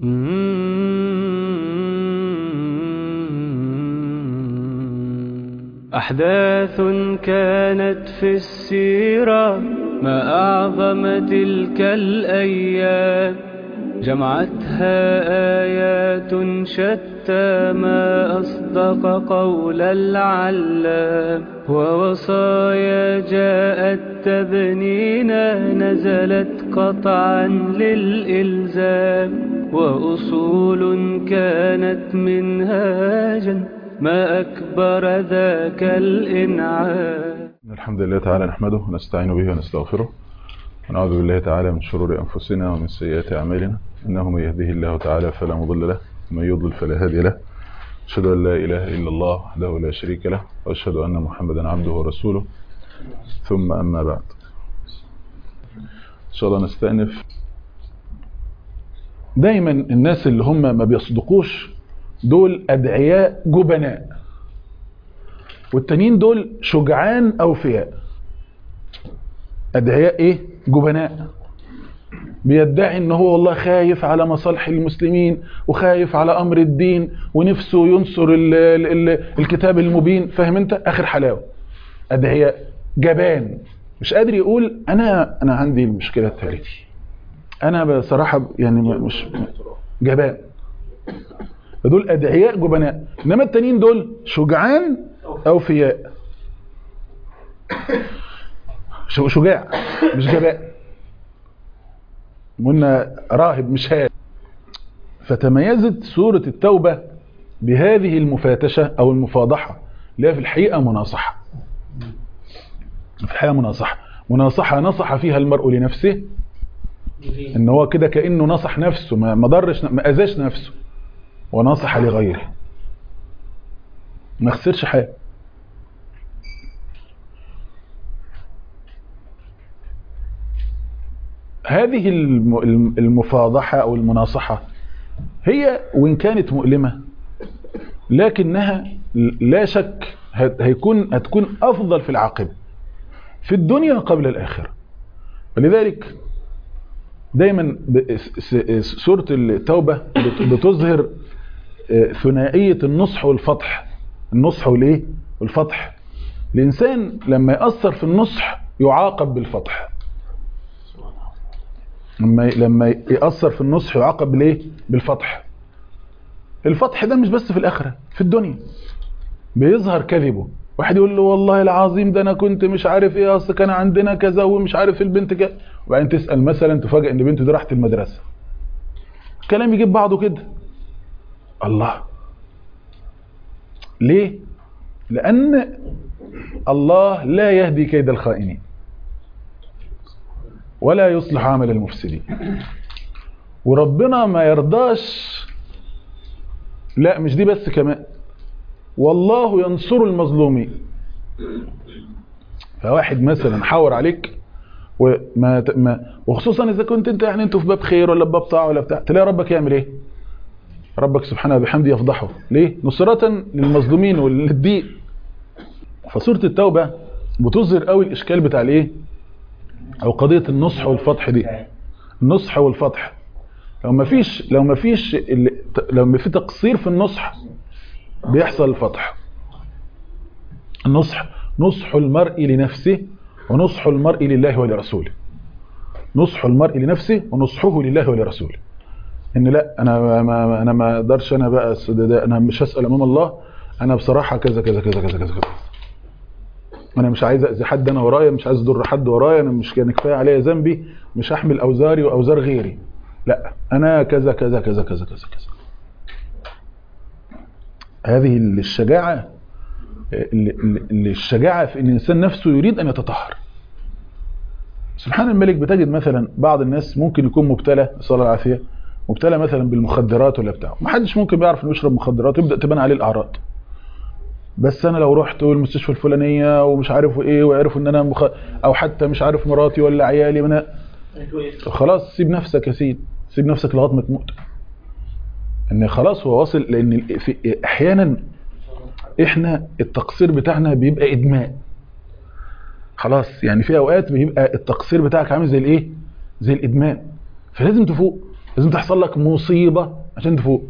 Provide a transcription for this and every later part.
أحداث كانت في السيرة ما أعظم تلك الأيام جمعتها آيات شتى ما أصدق قول العلام ووصايا جاءت تبنينا نزلت قطعا للإلزام وأصول كانت منهاجا ما أكبر ذاك الإنعام الحمد لله تعالى نحمده ونستعين به ونستغفره ونعوذ بالله تعالى من شرور أنفسنا ومن سيئات أعمالنا إنه من يهده الله تعالى فلا مضل له ومن يضلل فلا هادي له أشهد أن لا إله إلا الله وحده لا شريك له وأشهد أن محمدا عبده ورسوله ثم أما بعد إن شاء الله نستأنف دايما الناس اللي هم ما بيصدقوش دول أدعياء جبناء والتانيين دول شجعان أوفياء أدعياء إيه؟ جبناء بيدعي ان هو والله خايف على مصالح المسلمين وخايف على امر الدين ونفسه ينصر ال ال ال الكتاب المبين فاهم انت اخر حلاوه ادعياء جبان مش قادر يقول انا انا عندي المشكله التاليه انا بصراحه يعني مش جبان دول ادعياء جبناء انما التانيين دول شجعان اوفياء شجاع مش جبان قلنا راهب مش هاد فتميزت سورة التوبة بهذه المفاتشة أو المفاضحة اللي هي في الحقيقة مناصحة في الحقيقة مناصحة مناصحة نصح فيها المرء لنفسه ان هو كده كأنه نصح نفسه ما ضرش ما أذاش نفسه ونصح لغيره ما خسرش حاجة هذه المفاضحة أو المناصحة هي وإن كانت مؤلمة لكنها لا شك هيكون هتكون أفضل في العاقبة في الدنيا قبل الآخرة ولذلك دايما سورة التوبة بتظهر ثنائية النصح والفتح النصح والايه والفتح الإنسان لما يأثر في النصح يعاقب بالفتح لما لما يأثر في النصح يعاقب بالايه بالفتح الفتح ده مش بس في الآخرة في الدنيا بيظهر كذبه واحد يقول له والله العظيم ده انا كنت مش عارف ايه اصل كان عندنا كذا ومش عارف البنت كذا وبعدين تسأل مثلا تفاجئ ان بنته دي راحت المدرسة الكلام يجيب بعضه كده الله ليه لأن الله لا يهدي كيد الخائنين ولا يصلح عمل المفسدين وربنا ما يرضاش لا مش دي بس كمان والله ينصر المظلومين فواحد مثلا حاور عليك وما ما وخصوصا اذا كنت انت يعني انتوا في باب خير ولا باب طاعه ولا بتاع تلاقي ربك يعمل ايه ربك سبحانه وبحمده يفضحه ليه نصرة للمظلومين وللدين فسوره التوبه بتظهر قوي الاشكال بتاع الايه او قضية النصح والفتح دي النصح والفتح لو ما فيش لو ما فيش لو ما في تقصير في النصح بيحصل الفتح النصح نصح المرء لنفسه ونصح المرء لله ولرسوله نصح المرء لنفسه ونصحه لله ولرسوله ان لا انا ما انا ما اقدرش انا بقى ده انا مش هسال امام الله انا بصراحه كذا كذا كذا كذا كذا, كذا. انا مش عايز اذي حد انا ورايا مش عايز اضر حد ورايا انا مش كان كفايه عليا ذنبي مش هحمل اوزاري واوزار غيري لا انا كذا كذا كذا كذا كذا كذا هذه الشجاعه اللي الشجاعه في ان الانسان نفسه يريد ان يتطهر سبحان الملك بتجد مثلا بعض الناس ممكن يكون مبتلى صلى الله العافيه مبتلى مثلا بالمخدرات ولا بتاع ما حدش ممكن بيعرف انه يشرب مخدرات ويبدا تبان عليه الاعراض بس انا لو رحت المستشفى الفلانيه ومش عارف ايه وعرفوا ان انا مخ... او حتى مش عارف مراتي ولا عيالي من خلاص سيب نفسك يا سيدي سيب نفسك لغايه ما تموت ان خلاص هو واصل لان في احيانا احنا التقصير بتاعنا بيبقى ادمان خلاص يعني في اوقات بيبقى التقصير بتاعك عامل زي الايه زي الادمان فلازم تفوق لازم تحصل لك مصيبة عشان تفوق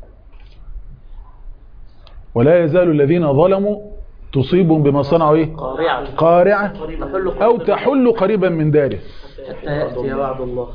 ولا يزال الذين ظلموا تصيبهم بما صنعوا ايه قارعة قارعة تحل او تحل قريبا من داره حتى يأتي وعد الله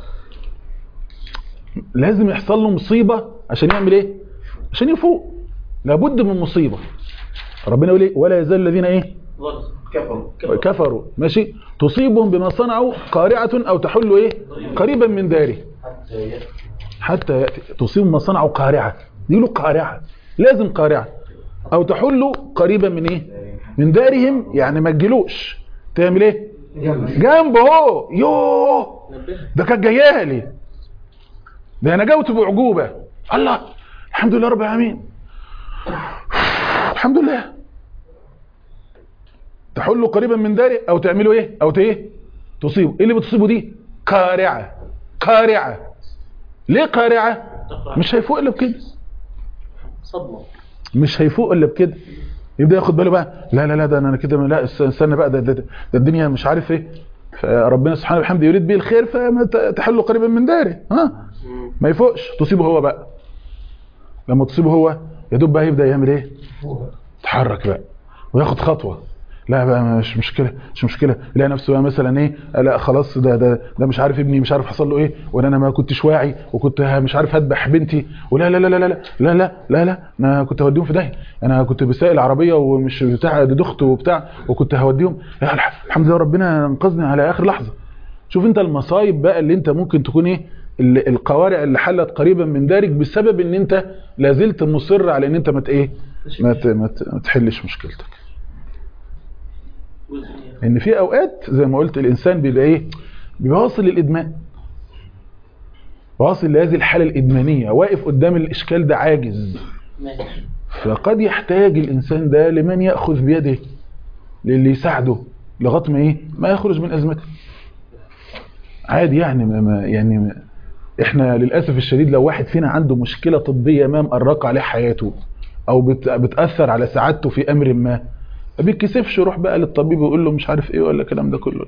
لازم يحصل له مصيبة عشان يعمل ايه عشان يفوق لابد من مصيبة ربنا يقول ايه ولا يزال الذين ايه ظلم كفروا كفروا ماشي تصيبهم بما صنعوا قارعة او تحل ايه قريبا من داره حتى يأتي حتى يأتي تصيب ما صنعوا قارعة دي له قارعة لازم قارعة او تحل قريبا من ايه من دارهم يعني ما تجيلوش تعمل ايه جنبه اهو يوه نبهك ده كانت جايه لي ده انا جاوت بعجوبه الله الحمد لله رب العالمين الحمد لله تحل قريبا من داري او تعملوا ايه او ت- ايه تصيبوا ايه اللي بتصيبه دي قارعه قارعه ليه قارعه مش هيفوق الا بكده صدمة مش هيفوق الا بكده يبدا ياخد باله بقى لا لا لا ده انا كده لا است- استنى بقى ده, ده, ده الدنيا مش عارف ايه فربنا سبحانه وبحمده يريد به الخير فما ت- تحل قريبا من داره ها ما يفوقش تصيبه هو بقى لما تصيبه هو يا دوب بقى يبدا يعمل ايه يتحرك بقى وياخد خطوه لا بقى مش مشكله مش مشكله يلاقي نفسه بقى مثلا ايه لا خلاص ده ده ده مش عارف ابني مش عارف حصل له ايه وانا انا ما كنتش واعي وكنت ه- مش عارف هذبح بنتي ولا لا لا لا لا لا لا لا لا لا انا كنت هوديهم في داهيه انا كنت بسائل عربيه ومش بتاع دي دخت وبتاع وكنت هوديهم لا الح- الحمد لله ربنا انقذني على اخر لحظه شوف انت المصايب بقى اللي انت ممكن تكون ايه ال- القوارع اللي حلت قريبا من دارك بسبب ان انت لازلت مصر على ان انت ما ت- ايه ما ت- ما ت- ما تحلش مشكلتك جزء ان في اوقات زي ما قلت الانسان بيبقى ايه بيبقى واصل للادمان واصل لهذه الحاله الادمانيه واقف قدام الاشكال ده عاجز ماشي فقد يحتاج الانسان ده لمن ياخذ بيده للي يساعده لغايه ما ايه ما يخرج من ازمته عادي يعني ما ما يعني ما احنا للاسف الشديد لو واحد فينا عنده مشكله طبيه ما مقرقه عليه حياته او بت بتاثر على سعادته في امر ما ما بيتكسفش يروح بقى للطبيب ويقول له مش عارف ايه ولا الكلام ده كله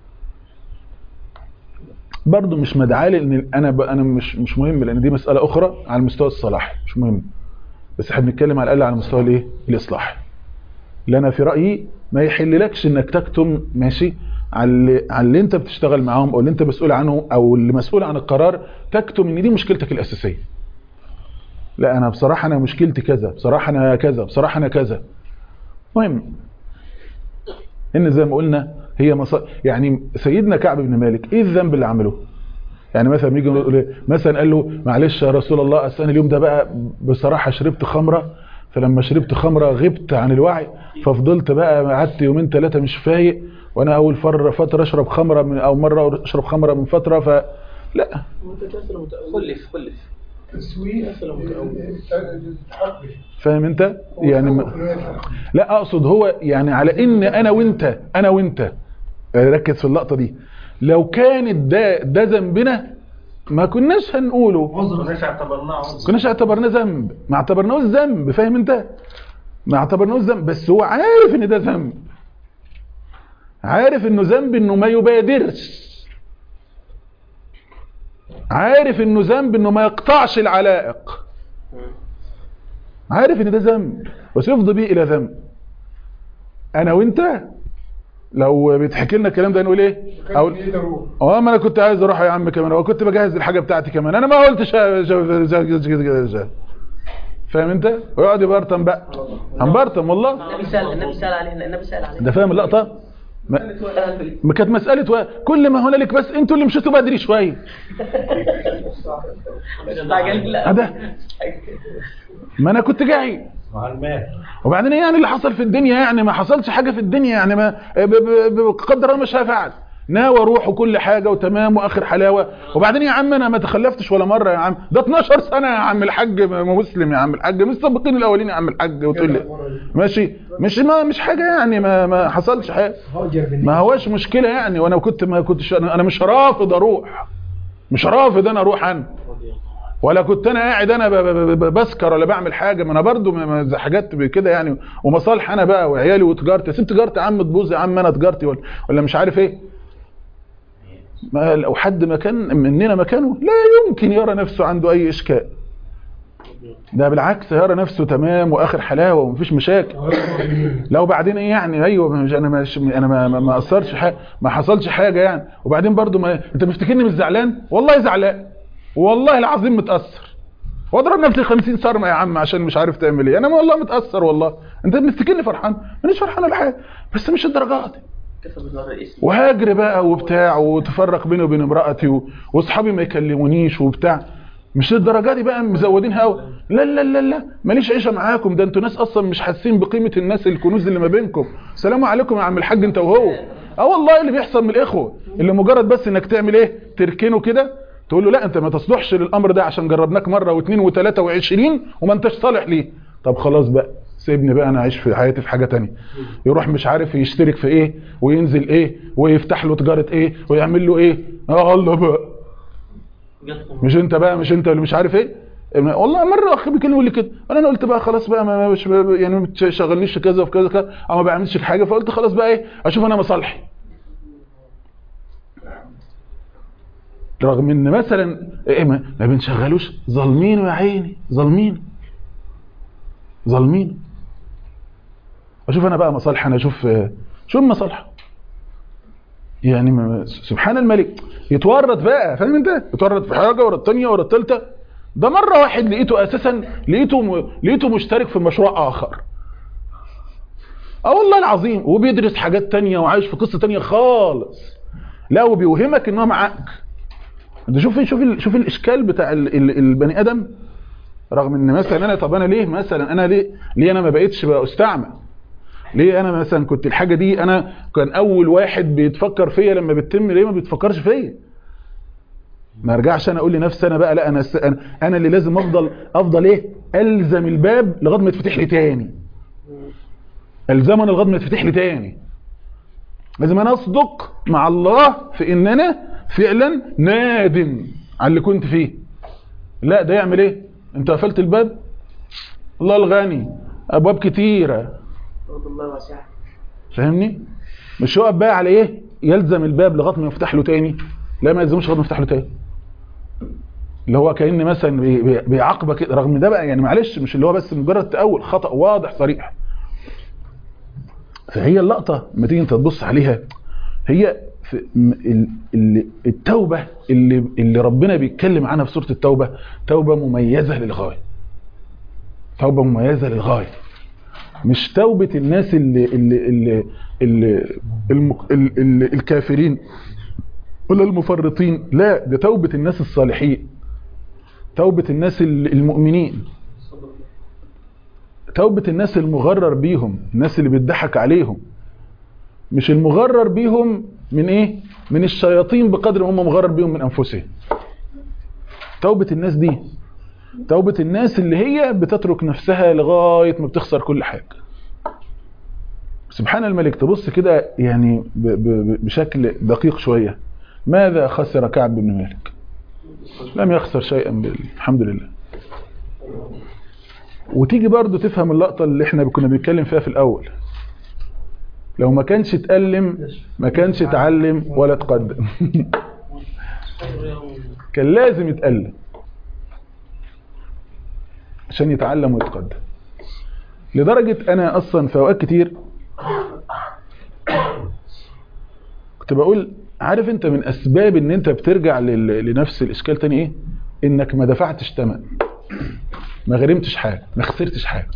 برضه مش مدعاه لان انا ب... انا مش مش مهم لان دي مساله اخرى على المستوى الصلاحي مش مهم بس احنا بنتكلم على الاقل على مستوى الايه الاصلاحي اللي انا في رايي ما يحللكش انك تكتم ماشي على اللي, على اللي انت بتشتغل معاهم او اللي انت مسؤول عنه او اللي مسؤول عن القرار تكتم ان دي مشكلتك الاساسيه لا انا بصراحه انا مشكلتي كذا بصراحه انا كذا بصراحه انا كذا مهم ان زي ما قلنا هي مصا... يعني سيدنا كعب بن مالك ايه الذنب اللي عمله يعني مثلا يجي يقول إيه؟ مثلا قال له معلش يا رسول الله اصل انا اليوم ده بقى بصراحه شربت خمره فلما شربت خمره غبت عن الوعي ففضلت بقى قعدت يومين ثلاثه مش فايق وانا اول فر فتره اشرب خمره من او مره اشرب خمره من فتره ف لا متكاسل متأول خلف خلف تسويق فاهم انت يعني ما لا اقصد هو يعني على ان انا وانت انا وانت ركز في اللقطه دي لو كانت ده ده ذنبنا ما كناش هنقوله عذر ليس اعتبرناه عذر كناش اعتبرناه ذنب ما اعتبرناهوش ذنب فاهم انت ما اعتبرناهوش ذنب بس هو عارف ان ده ذنب عارف انه ذنب انه ما يبادرش عارف انه ذنب انه ما يقطعش العلائق عارف ان ده ذنب بس يفضي بيه الى ذنب انا وانت لو بيتحكي لنا الكلام ده نقول ايه او اه ما انا كنت عايز اروح يا عم كمان وكنت بجهز الحاجه بتاعتي كمان انا ما قلتش فاهم انت ويقعد يبرطم بقى هنبرطم والله النبي سأل النبي سأل علينا النبي سأل علينا ده فاهم اللقطه ما ما كانت مساله و... كل ما هنالك بس انتوا اللي مشيتوا بدري شويه استعجل لا ده ما انا كنت جاي مع المال وبعدين ايه يعني اللي حصل في الدنيا يعني ما حصلش حاجه في الدنيا يعني ما ب- ب- ب- بقدر الله ما شاء فعل ناوى اروح وكل حاجه وتمام واخر حلاوه وبعدين يا عم انا ما تخلفتش ولا مره يا عم ده 12 سنه يا عم الحاج مسلم يا عم الحاج مش سابقين الاولين يا عم الحاج وتقول لي ماشي مش ما مش حاجه يعني ما ما حصلش حاجه ما هواش مشكله يعني وانا كنت ما كنتش انا أنا مش رافض اروح مش رافض انا اروح انا ولا كنت انا قاعد انا ب- ب- ب- بسكر ولا بعمل حاجه ما انا برضو ما- ما زي حاجات كده يعني ومصالح انا بقى وعيالي وتجارتي سيب تجارتي يا عم تبوظ يا عم انا تجارتي ولا, ولا مش عارف ايه ما لو حد مكان مننا مكانه لا يمكن يرى نفسه عنده اي اشكال ده بالعكس يرى نفسه تمام واخر حلاوه ومفيش مشاكل لو بعدين ايه يعني ايوه مش انا مش انا ما ما- ما اثرش حاجه ما حصلش حاجه يعني وبعدين برضو ما انت مفتكرني مش زعلان والله زعلان والله العظيم متاثر واضرب نفسي 50 صرمه يا عم عشان مش عارف تعمل ايه انا والله متاثر والله انت مفتكرني فرحان مانيش فرحان ولا حاجه بس مش الدرجات دي كفى بالنار الاسم وهاجر بقى وبتاع وتفرق بيني وبين امرأتي و- واصحابي ما يكلمونيش وبتاع مش الدرجه دي بقى مزودينها قوي لا لا لا لا ماليش عيشه معاكم ده انتوا ناس اصلا مش حاسين بقيمه الناس الكنوز اللي ما بينكم سلام عليكم يا عم الحاج انت وهو اه والله اللي بيحصل من الاخوه اللي مجرد بس انك تعمل ايه تركنه كده تقول له لا انت ما تصلحش للامر ده عشان جربناك مره واثنين وثلاثه وعشرين وما انتش صالح ليه طب خلاص بقى سيبني بقى انا اعيش في حياتي في حاجه تانية يروح مش عارف يشترك في ايه وينزل ايه ويفتح له تجاره ايه ويعمل له ايه اه الله بقى جاتكم مش انت بقى مش انت اللي مش عارف ايه والله مره اخ بيكلمني يقول لي كده انا أنا قلت بقى خلاص بقى ما ما- مش يعني ما تشغلنيش في كذا وفي كذا كذا او ما بعملش حاجه فقلت خلاص بقى ايه اشوف انا مصالحي رغم ان مثلا ايه ما, ما بنشغلوش ظالمينه يا عيني ظالمين ظالمين اشوف انا بقى مصالحي انا اشوف آه، شو المصالحه يعني ما- سبحان الملك يتورط بقى فاهم انت يتورط في حاجه ورا الثانيه ورا الثالثه ده مره واحد لقيته اساسا لقيته م... لقيته مشترك في مشروع اخر اه والله العظيم وبيدرس حاجات تانية وعايش في قصه تانية خالص لا وبيوهمك ان هو معاك ده شوف شوف ال- شوف الاشكال بتاع ال... ال... البني ادم رغم ان مثلا انا طب انا ليه مثلا انا ليه ليه انا ما بقتش بقى استعمل ليه انا مثلا كنت الحاجه دي انا كان اول واحد بيتفكر فيا لما بتتم ليه ما بيتفكرش فيا ما ارجعش انا اقول لنفسي انا بقى لا انا الس- انا, أنا اللي لازم افضل افضل ايه الزم الباب لغايه ما يتفتح لي تاني الزمن لغايه ما يتفتح لي تاني لازم انا اصدق مع الله في ان انا فعلا نادم على اللي كنت فيه لا ده يعمل ايه انت قفلت الباب الله الغني ابواب كتيره أرض الله واسعة فاهمني مش يقف بقى على ايه يلزم الباب لغايه ما يفتح له تاني لا ما يلزمش لغايه ما يفتح له تاني اللي هو كان مثلا بي- بي- بيعاقبه كده رغم ده بقى يعني معلش مش اللي هو بس مجرد تاول خطا واضح صريح فهي اللقطه لما تيجي انت تبص عليها هي في م- ال- ال- التوبه اللي اللي ربنا بيتكلم عنها في سوره التوبه توبه مميزه للغايه توبه مميزه للغايه مش توبة الناس اللي اللي اللي اللي المك- ال- ال- الكافرين ولا المفرطين لا ده توبة الناس الصالحين توبة الناس ال- المؤمنين توبة الناس المغرر بيهم الناس اللي بيضحك عليهم مش المغرر بيهم من ايه من الشياطين بقدر ما هم مغرر بيهم من انفسهم توبة الناس دي توبة الناس اللي هي بتترك نفسها لغاية ما بتخسر كل حاجة سبحان الملك تبص كده يعني ب- ب- بشكل دقيق شوية ماذا خسر كعب بن مالك لم يخسر شيئا بال- الحمد لله وتيجي برضو تفهم اللقطة اللي احنا كنا بنتكلم فيها في الأول لو ما كانش اتألم ما كانش اتعلم ولا اتقدم كان لازم يتألم عشان يتعلم ويتقدم لدرجة أنا أصلا في أوقات كتير كنت بقول عارف أنت من أسباب إن أنت بترجع لل- لنفس الإشكال تاني إيه؟ إنك ما دفعتش تمن ما غرمتش حاجة ما خسرتش حاجة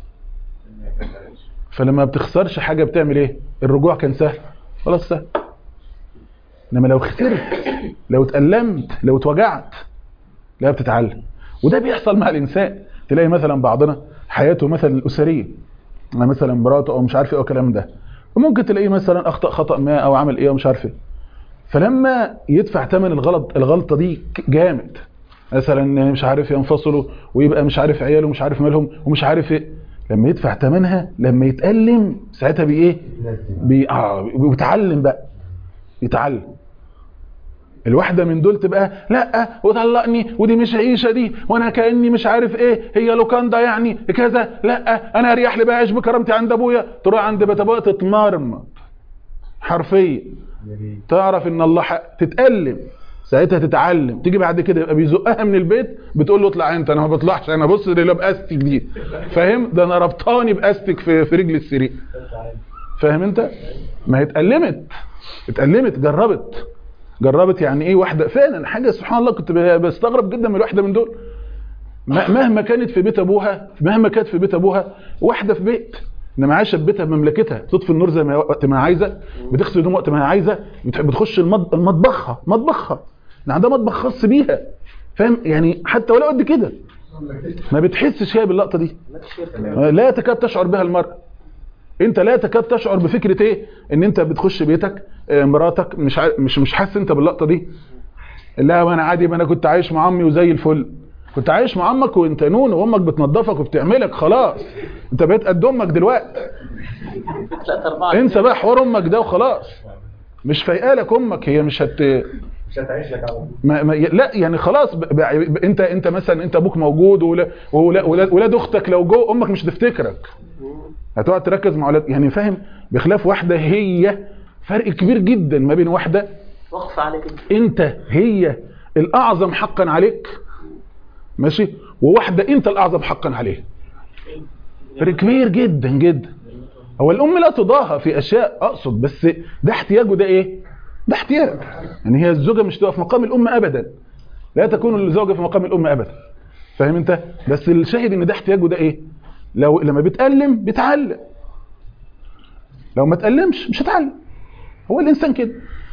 فلما بتخسرش حاجة بتعمل إيه؟ الرجوع كان سهل خلاص سهل إنما لو خسرت لو اتألمت لو اتوجعت لا بتتعلم وده بيحصل مع الانسان تلاقي مثلا بعضنا حياته مثلا الاسريه يعني مثلا مراته او مش عارف ايه او الكلام ده وممكن تلاقيه مثلا اخطا خطا ما او عمل ايه ومش عارف ايه فلما يدفع ثمن الغلط الغلطه دي ك- جامد مثلا مش عارف ينفصلوا ويبقى مش عارف عياله مش عارف مالهم ومش عارف ايه لما يدفع ثمنها لما يتألم ساعتها بي ايه بي اه بيتعلم بقى يتعلم الواحدة من دول تبقى لا وطلقني ودي مش عيشة دي وانا كأني مش عارف ايه هي لوكاندا يعني كذا لا انا اريح لي بقى اعيش بكرامتي عند ابويا تروح عند بيت ابويا تتمرمط حرفيا تعرف ان الله حق تتألم ساعتها تتعلم تيجي بعد كده يبقى بيزقها من البيت بتقول له اطلع انت انا ما بطلعش انا بص اللي باستك دي فاهم ده انا ربطاني باستك في, في رجل السرير فاهم انت ما هي اتألمت اتألمت جربت جربت يعني ايه واحده فعلا حاجه سبحان الله كنت بستغرب جدا من الواحده من دول م- مهما كانت في بيت ابوها مهما كانت في بيت ابوها واحده في بيت انما عايشه في بيتها بمملكتها تطفي النور زي ما وقت ما هي عايزه بتغسل هدوم وقت ما هي عايزه بت- بتخش المط- المطبخها مطبخها إن عندها مطبخ خاص بيها فاهم يعني حتى ولو قد كده ما بتحسش هي باللقطه دي لا تكاد تشعر بها المرأة انت لا تكاد تشعر بفكره ايه ان انت بتخش بيتك آه، مراتك مش عا- مش مش حاسس انت باللقطه دي لا وانا عادي ما انا كنت عايش مع امي وزي الفل كنت عايش مع امك وانت نون وامك بتنظفك وبتعملك خلاص انت بقيت قد امك دلوقتي ثلاثة أربعة انسى بقى حوار امك ده وخلاص مش فايقالك امك هي مش هت مش هتعيش لك على طول ما ما لا يعني خلاص ب... ب... ب... انت انت مثلا انت ابوك موجود ولا ولا ولا- ولاد اختك لو جو امك مش هتفتكرك هتقعد تركز مع ولاد يعني فاهم بخلاف واحده هي فرق كبير جدا ما بين واحده وقف عليك انت انت هي الاعظم حقا عليك ماشي وواحده انت الاعظم حقا عليها فرق كبير جدا جدا هو الام لا تضاهى في اشياء اقصد بس ده احتياجه ده ايه ده احتياج يعني هي الزوجه مش تبقى في مقام الام ابدا لا تكون الزوجه في مقام الام ابدا فاهم انت بس الشاهد ان ده احتياجه ده ايه لو لما بيتألم بيتعلم لو ما تألمش مش هتعلم هو الانسان كده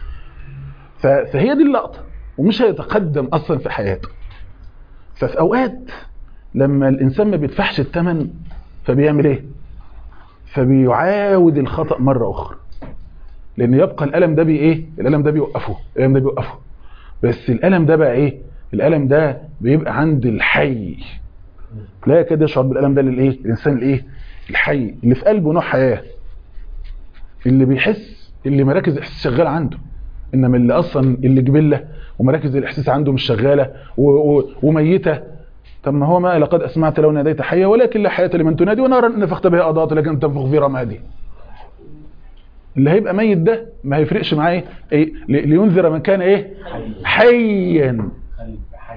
ف- فهي دي اللقطه ومش هيتقدم اصلا في حياته ففي اوقات لما الانسان ما بيدفعش الثمن فبيعمل ايه فبيعاود الخطا مره اخرى لان يبقى الالم ده بي ايه الالم ده بيوقفه الالم ده بيوقفه بس الالم ده بقى ايه الالم ده بيبقى عند الحي لا يكاد يشعر بالالم ده للايه الانسان الايه الحي اللي في قلبه نوع حياه اللي بيحس اللي مراكز الاحساس شغاله عنده انما اللي اصلا اللي جبله ومراكز الاحساس عنده مش شغاله و و وميته طب ما هو ما لقد اسمعت لو ناديت حيه ولكن لا حياه لمن تنادي ونارا نفخت بها اضاءت لكن تنفخ في رمادي اللي هيبقى ميت ده ما هيفرقش معاه ايه إيه؟ لي- لينذر من كان ايه حيا حي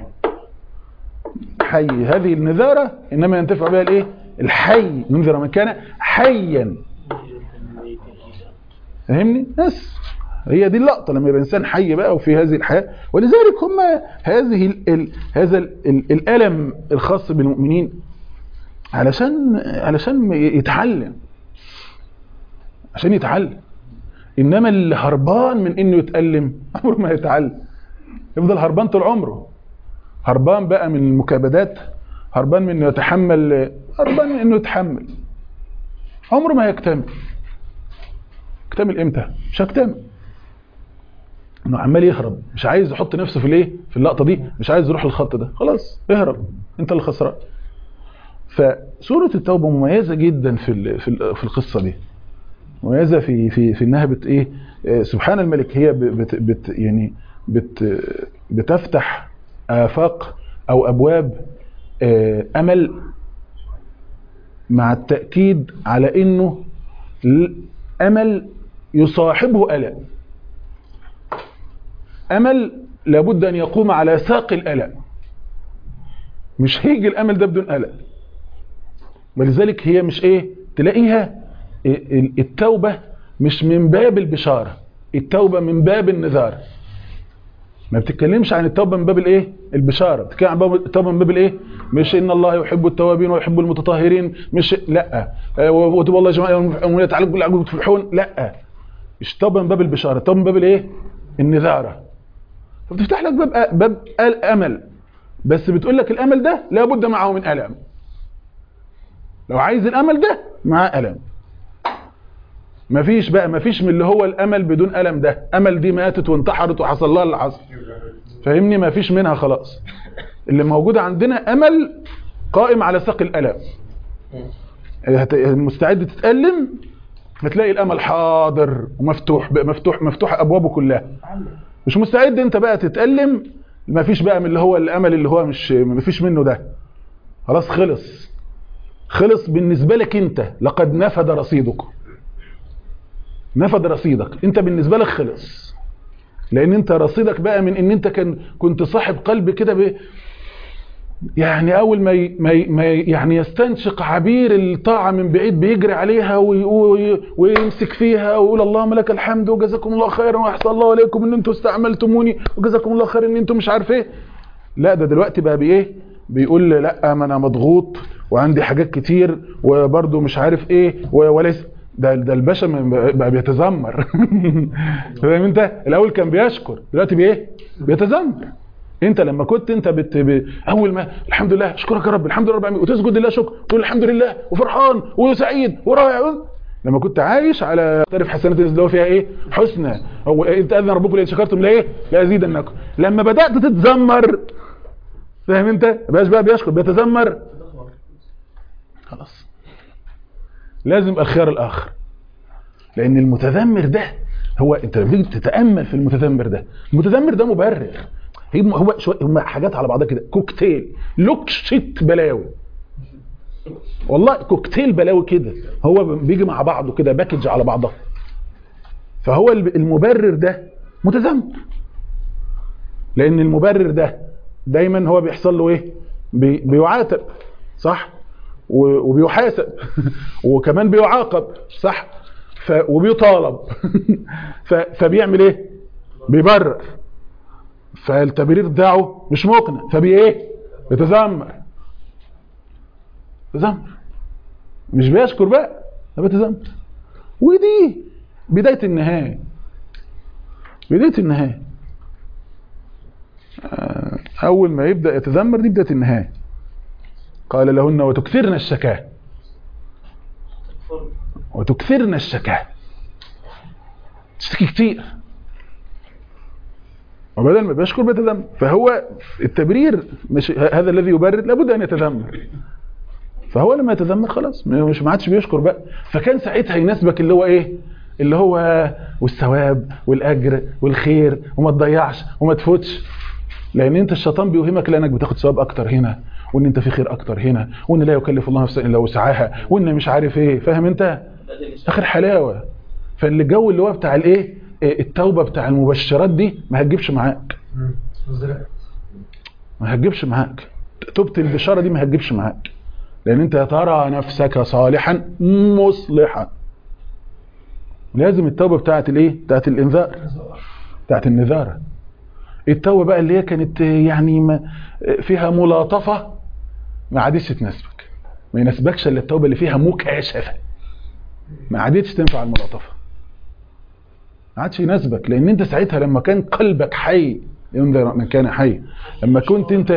حي هذه النذاره انما ينتفع بها الايه الحي ينذر من كان حيا فاهمني بس هي دي اللقطه لما يبقى انسان حي بقى وفي هذه الحياه ولذلك هم هذه ال ال هذا ال ال الالم الخاص بالمؤمنين علشان علشان يتعلم عشان يتعلم انما اللي هربان من انه يتالم عمره ما يتعلم يفضل هربان طول عمره هربان بقى من المكابدات هربان من انه يتحمل هربان من انه يتحمل عمره ما هيكتمل يكتمل امتى مش هيكتمل انه عمال يهرب مش عايز يحط نفسه في الايه في اللقطه دي مش عايز يروح الخط ده خلاص اهرب انت اللي خسران فسوره التوبه مميزه جدا في ال- في ال- في القصه دي مميزه في في في انها بت ايه آه، سبحان الملك هي ب- بت بت يعني بت بتفتح افاق او ابواب آه، امل مع التاكيد على انه الامل يصاحبه الم امل لابد ان يقوم على ساق الالم مش هيجي الامل ده بدون الم ولذلك هي مش ايه تلاقيها ال- ال- التوبه مش من باب البشاره التوبه من باب النذار ما بتتكلمش عن التوبه من باب الايه البشاره بتتكلم عن باب التوبه من باب الايه مش ان الله يحب التوابين ويحب المتطهرين مش لا آه، وتوب الله يا جماعه المؤمنين تعالوا كل عجوب تفلحون لا مش التوبه من باب البشاره التوبه من باب الايه النذاره فبتفتح لك باب باب الامل بس بتقول لك الامل ده لابد معه من الم لو عايز الامل ده معاه الم مفيش بقى مفيش من اللي هو الامل بدون الم ده امل دي ماتت وانتحرت وحصل لها اللي حصل فاهمني مفيش منها خلاص اللي موجود عندنا امل قائم على ساق الالم هت- مستعد تتالم هتلاقي الامل حاضر ومفتوح بقى مفتوح مفتوح ابوابه كلها مش مستعد انت بقى تتالم مفيش بقى من اللي هو الامل اللي هو مش مفيش منه ده خلاص خلص خلص بالنسبه لك انت لقد نفد رصيدك نفد رصيدك انت بالنسبه لك خلص لان انت رصيدك بقى من ان انت كان كنت صاحب قلب كده ب... يعني اول ما ي... ما, ي... ما ي... يعني يستنشق عبير الطاعه من بعيد بيجري عليها وي... وي... ويمسك فيها ويقول اللهم لك الحمد وجزاكم الله خيرا واحسن الله اليكم ان انتم استعملتموني وجزاكم الله خير ان انتم مش عارف ايه لا ده دلوقتي بقى بايه بيقول لا ما انا مضغوط وعندي حاجات كتير وبرده مش عارف ايه و- وليس ده ده الباشا م- بقى بيتذمر فاهم انت الاول كان بيشكر دلوقتي بايه بيتذمر انت لما كنت انت بت... ب... اول ما الحمد لله اشكرك يا رب الحمد لله رب العالمين وتسجد لله شكر تقول الحمد لله وفرحان وسعيد ورائع لما كنت عايش على تعرف حسنات اللي هو فيها ايه حسنى هو انت اذن ربكم لان شكرتم لايه لازيدنكم لما بدات تتذمر فاهم انت بقاش بقى بيشكر بيتذمر خلاص لازم يبقى الخيار الاخر لان المتذمر ده هو انت لما تيجي تتامل في المتذمر ده المتذمر ده مبرر هي هو شويه هم حاجات على بعضها كده كوكتيل لوكشة بلاوي والله كوكتيل بلاوي كده هو بيجي مع بعضه كده باكج على بعضها فهو المبرر ده متذمر لان المبرر ده دايما هو بيحصل له ايه بي بيعاتب صح و- وبيحاسب وكمان بيعاقب صح ف وبيطالب ف فبيعمل ايه بيبرر فالتبرير بتاعه مش مقنع فبي ايه بيتذمر بيتذمر مش بيشكر بقى ده بيتذمر ودي بدايه النهايه بدايه النهايه آه، اول ما يبدا يتذمر دي بدايه النهايه قال لهن وتكثرن الشكاه وتكثرن الشكاه تشتكي كتير وبدل ما بيشكر بيتذمر فهو التبرير مش هذا الذي يبرر لابد ان يتذمر فهو لما يتذمر خلاص مش ما عادش بيشكر بقى فكان ساعتها يناسبك اللي هو ايه اللي هو والثواب والاجر والخير وما تضيعش وما تفوتش لان انت الشيطان بيوهمك لانك بتاخد ثواب اكتر هنا وان انت في خير اكتر هنا وان لا يكلف الله نفسا الا وسعها وان مش عارف ايه فاهم انت اخر حلاوه فالجو اللي هو بتاع الايه إيه، التوبه بتاع المبشرات دي ما هتجيبش معاك ما هتجيبش معاك توبه البشاره دي ما هتجيبش معاك لان انت ترى نفسك صالحا مصلحا لازم التوبه بتاعت الايه بتاعت الانذار بتاعت النذاره التوبه بقى اللي هي كانت يعني ما فيها ملاطفه ما عادتش تناسبك ما يناسبكش الا التوبه اللي فيها مكاشفه ما عادتش تنفع الملاطفه ما عادش يناسبك لان انت ساعتها لما كان قلبك حي ينذر من كان حي لما كنت انت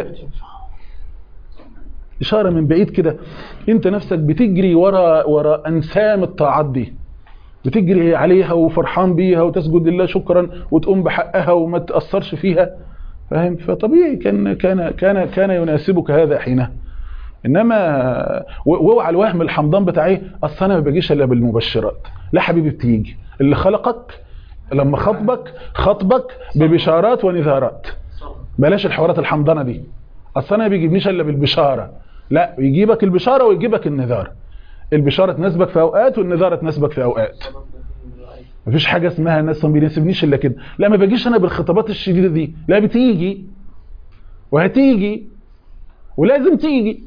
اشاره من بعيد كده انت نفسك بتجري ورا ورا انسام الطاعات دي بتجري عليها وفرحان بيها وتسجد لله شكرا وتقوم بحقها وما تاثرش فيها فاهم فطبيعي كان كان كان كان يناسبك هذا حينها انما و- واوعى الوهم الحمضان بتاع ايه اصل انا ما باجيش الا بالمبشرات لا حبيبي بتيجي اللي خلقك لما خطبك خطبك ببشارات ونذارات بلاش الحوارات الحمضانه دي اصل انا ما بيجيبنيش الا بالبشاره لا يجيبك البشاره ويجيبك النذار البشاره تناسبك في اوقات والنذاره تناسبك في اوقات مفيش حاجه اسمها الناس ما بيناسبنيش الا كده لا ما باجيش انا بالخطابات الشديده دي لا بتيجي وهتيجي ولازم تيجي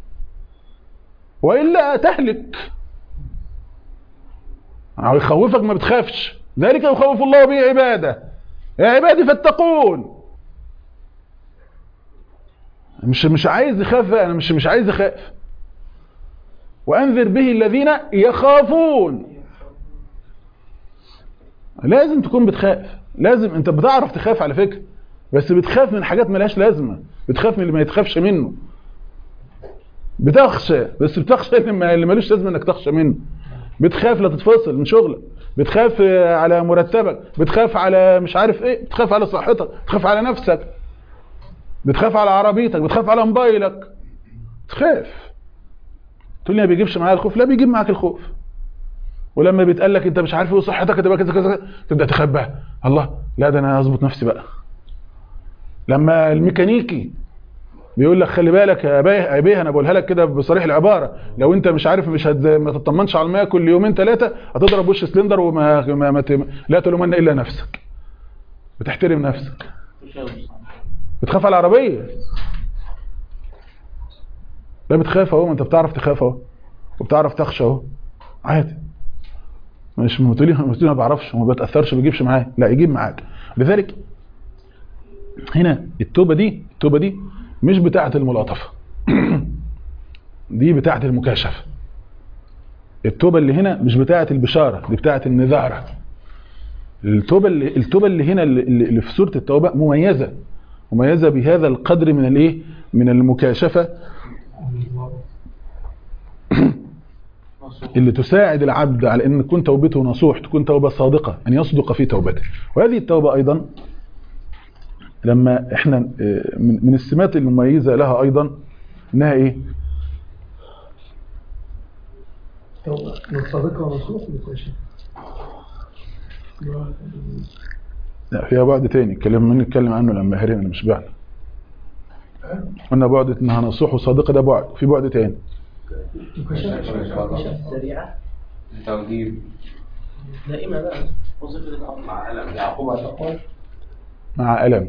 والا تهلك أو يخوفك ما بتخافش ذلك يخوف الله به عباده يا عبادي فاتقون مش مش عايز يخاف انا مش مش عايز اخاف وانذر به الذين يخافون لازم تكون بتخاف لازم انت بتعرف تخاف على فكره بس بتخاف من حاجات ملهاش لازمه بتخاف من اللي ما يتخافش منه بتخشى بس بتخشى اللي ما- اللي ملوش لازمه انك تخشى منه بتخاف لا تتفصل من شغلك بتخاف آه، على مرتبك بتخاف على مش عارف ايه بتخاف على صحتك بتخاف على نفسك بتخاف على عربيتك بتخاف على موبايلك تخاف تقول لي ما بيجيبش معايا الخوف لا بيجيب معاك الخوف ولما بيتقال لك انت مش عارف ايه صحتك هتبقى كذا كذا كذا، تبدا تخاف بقى الله لا ده انا هظبط نفسي بقى لما الميكانيكي بيقول لك خلي بالك يا بيه يا بيه انا بقولها لك كده بصريح العباره لو انت مش عارف مش هت... ما تطمنش على الميه كل يومين ثلاثه هتضرب وش سلندر وما ما... ما... ت... لا تلومن الا نفسك بتحترم نفسك بتخاف على العربيه لا بتخاف اهو ما انت بتعرف تخاف اهو وبتعرف تخشى اهو عادي مش ما تقولي ما تقولي ما بعرفش وما بتاثرش ما بيجيبش معايا لا يجيب معاك لذلك هنا التوبه دي التوبه دي مش بتاعه الملاطفه دي بتاعه المكاشفه التوبه اللي هنا مش بتاعه البشاره دي بتاعه النذاره التوبه اللي التوبه اللي هنا اللي, اللي في سوره التوبه مميزه مميزه بهذا القدر من الايه من المكاشفه اللي تساعد العبد على ان تكون توبته نصوح تكون توبه صادقه ان يصدق في توبته وهذه التوبه ايضا لما احنا آه، من من السمات المميزه لها ايضا انها ايه توبة من صادقة ونصوح لكاشف لا فيها بعد تاني اتكلم من نتكلم عنه لما هرينا مش بعد قلنا بعد انها نصوح وصادقه ده بعد في بعد تاني سريعة توجيه دائمة بقى وظيفة الأب مع ألم يعقوب تقوى مع الم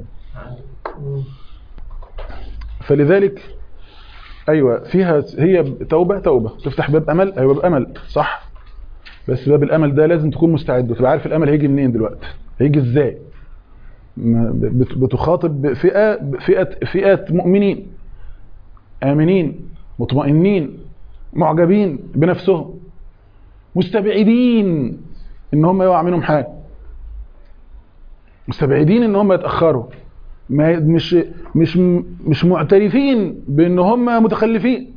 فلذلك ايوه فيها هي توبه توبه تفتح باب امل ايوه باب امل صح بس باب الامل ده لازم تكون مستعد وتبقى عارف الامل هيجي منين دلوقتي هيجي ازاي ما- بت- بتخاطب فئه فئه فئه مؤمنين امنين مطمئنين معجبين بنفسهم مستبعدين ان هم يقع منهم حاجه مستبعدين ان هم يتاخروا ما مش مش مش معترفين بان هم متخلفين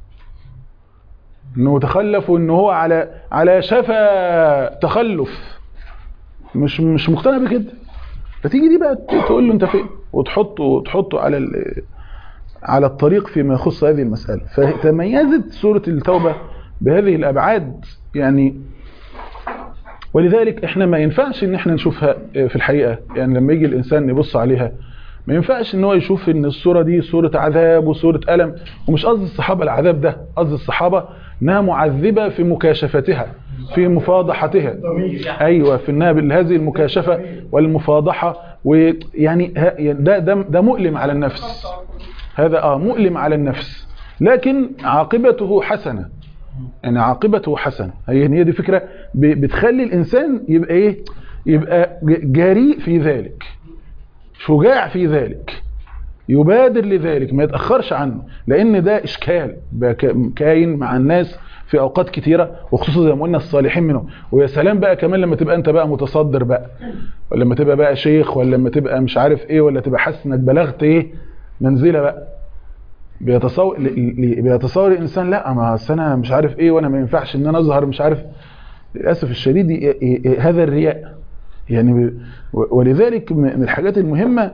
انه تخلف وان هو على على شفا تخلف مش مش مقتنع بكده فتيجي دي بقى تقول له انت فين وتحطه وتحطه على ال- على الطريق فيما يخص هذه المساله فتميزت سوره التوبه بهذه الابعاد يعني ولذلك احنا ما ينفعش ان احنا نشوفها في الحقيقه يعني لما يجي الانسان يبص عليها ما ينفعش ان هو يشوف ان الصوره دي صوره عذاب وصوره الم ومش قصد الصحابه العذاب ده قصد الصحابه انها معذبه في مكاشفتها في مفاضحتها ايوه في انها هذه المكاشفه والمفاضحه ويعني ه- ده ده ده مؤلم على النفس هذا اه مؤلم على النفس لكن عاقبته حسنه يعني عاقبته حسنه هي هي دي فكره ب- بتخلي الانسان يبقى ايه يبقى ج- جريء في ذلك شجاع في ذلك يبادر لذلك ما يتاخرش عنه لان ده اشكال بقى ك- كاين مع الناس في اوقات كتيره وخصوصا زي ما قلنا الصالحين منهم ويا سلام بقى كمان لما تبقى انت بقى متصدر بقى ولا لما تبقى بقى شيخ ولا لما تبقى مش عارف ايه ولا تبقى حاسس انك بلغت ايه منزله بقى بيتصور ل- ل- بيتصور الانسان لا ما أصل انا مش عارف ايه وانا ما ينفعش ان انا اظهر مش عارف للاسف الشديد ي- ي- ي- هذا الرياء يعني ب- و- ولذلك م- من الحاجات المهمه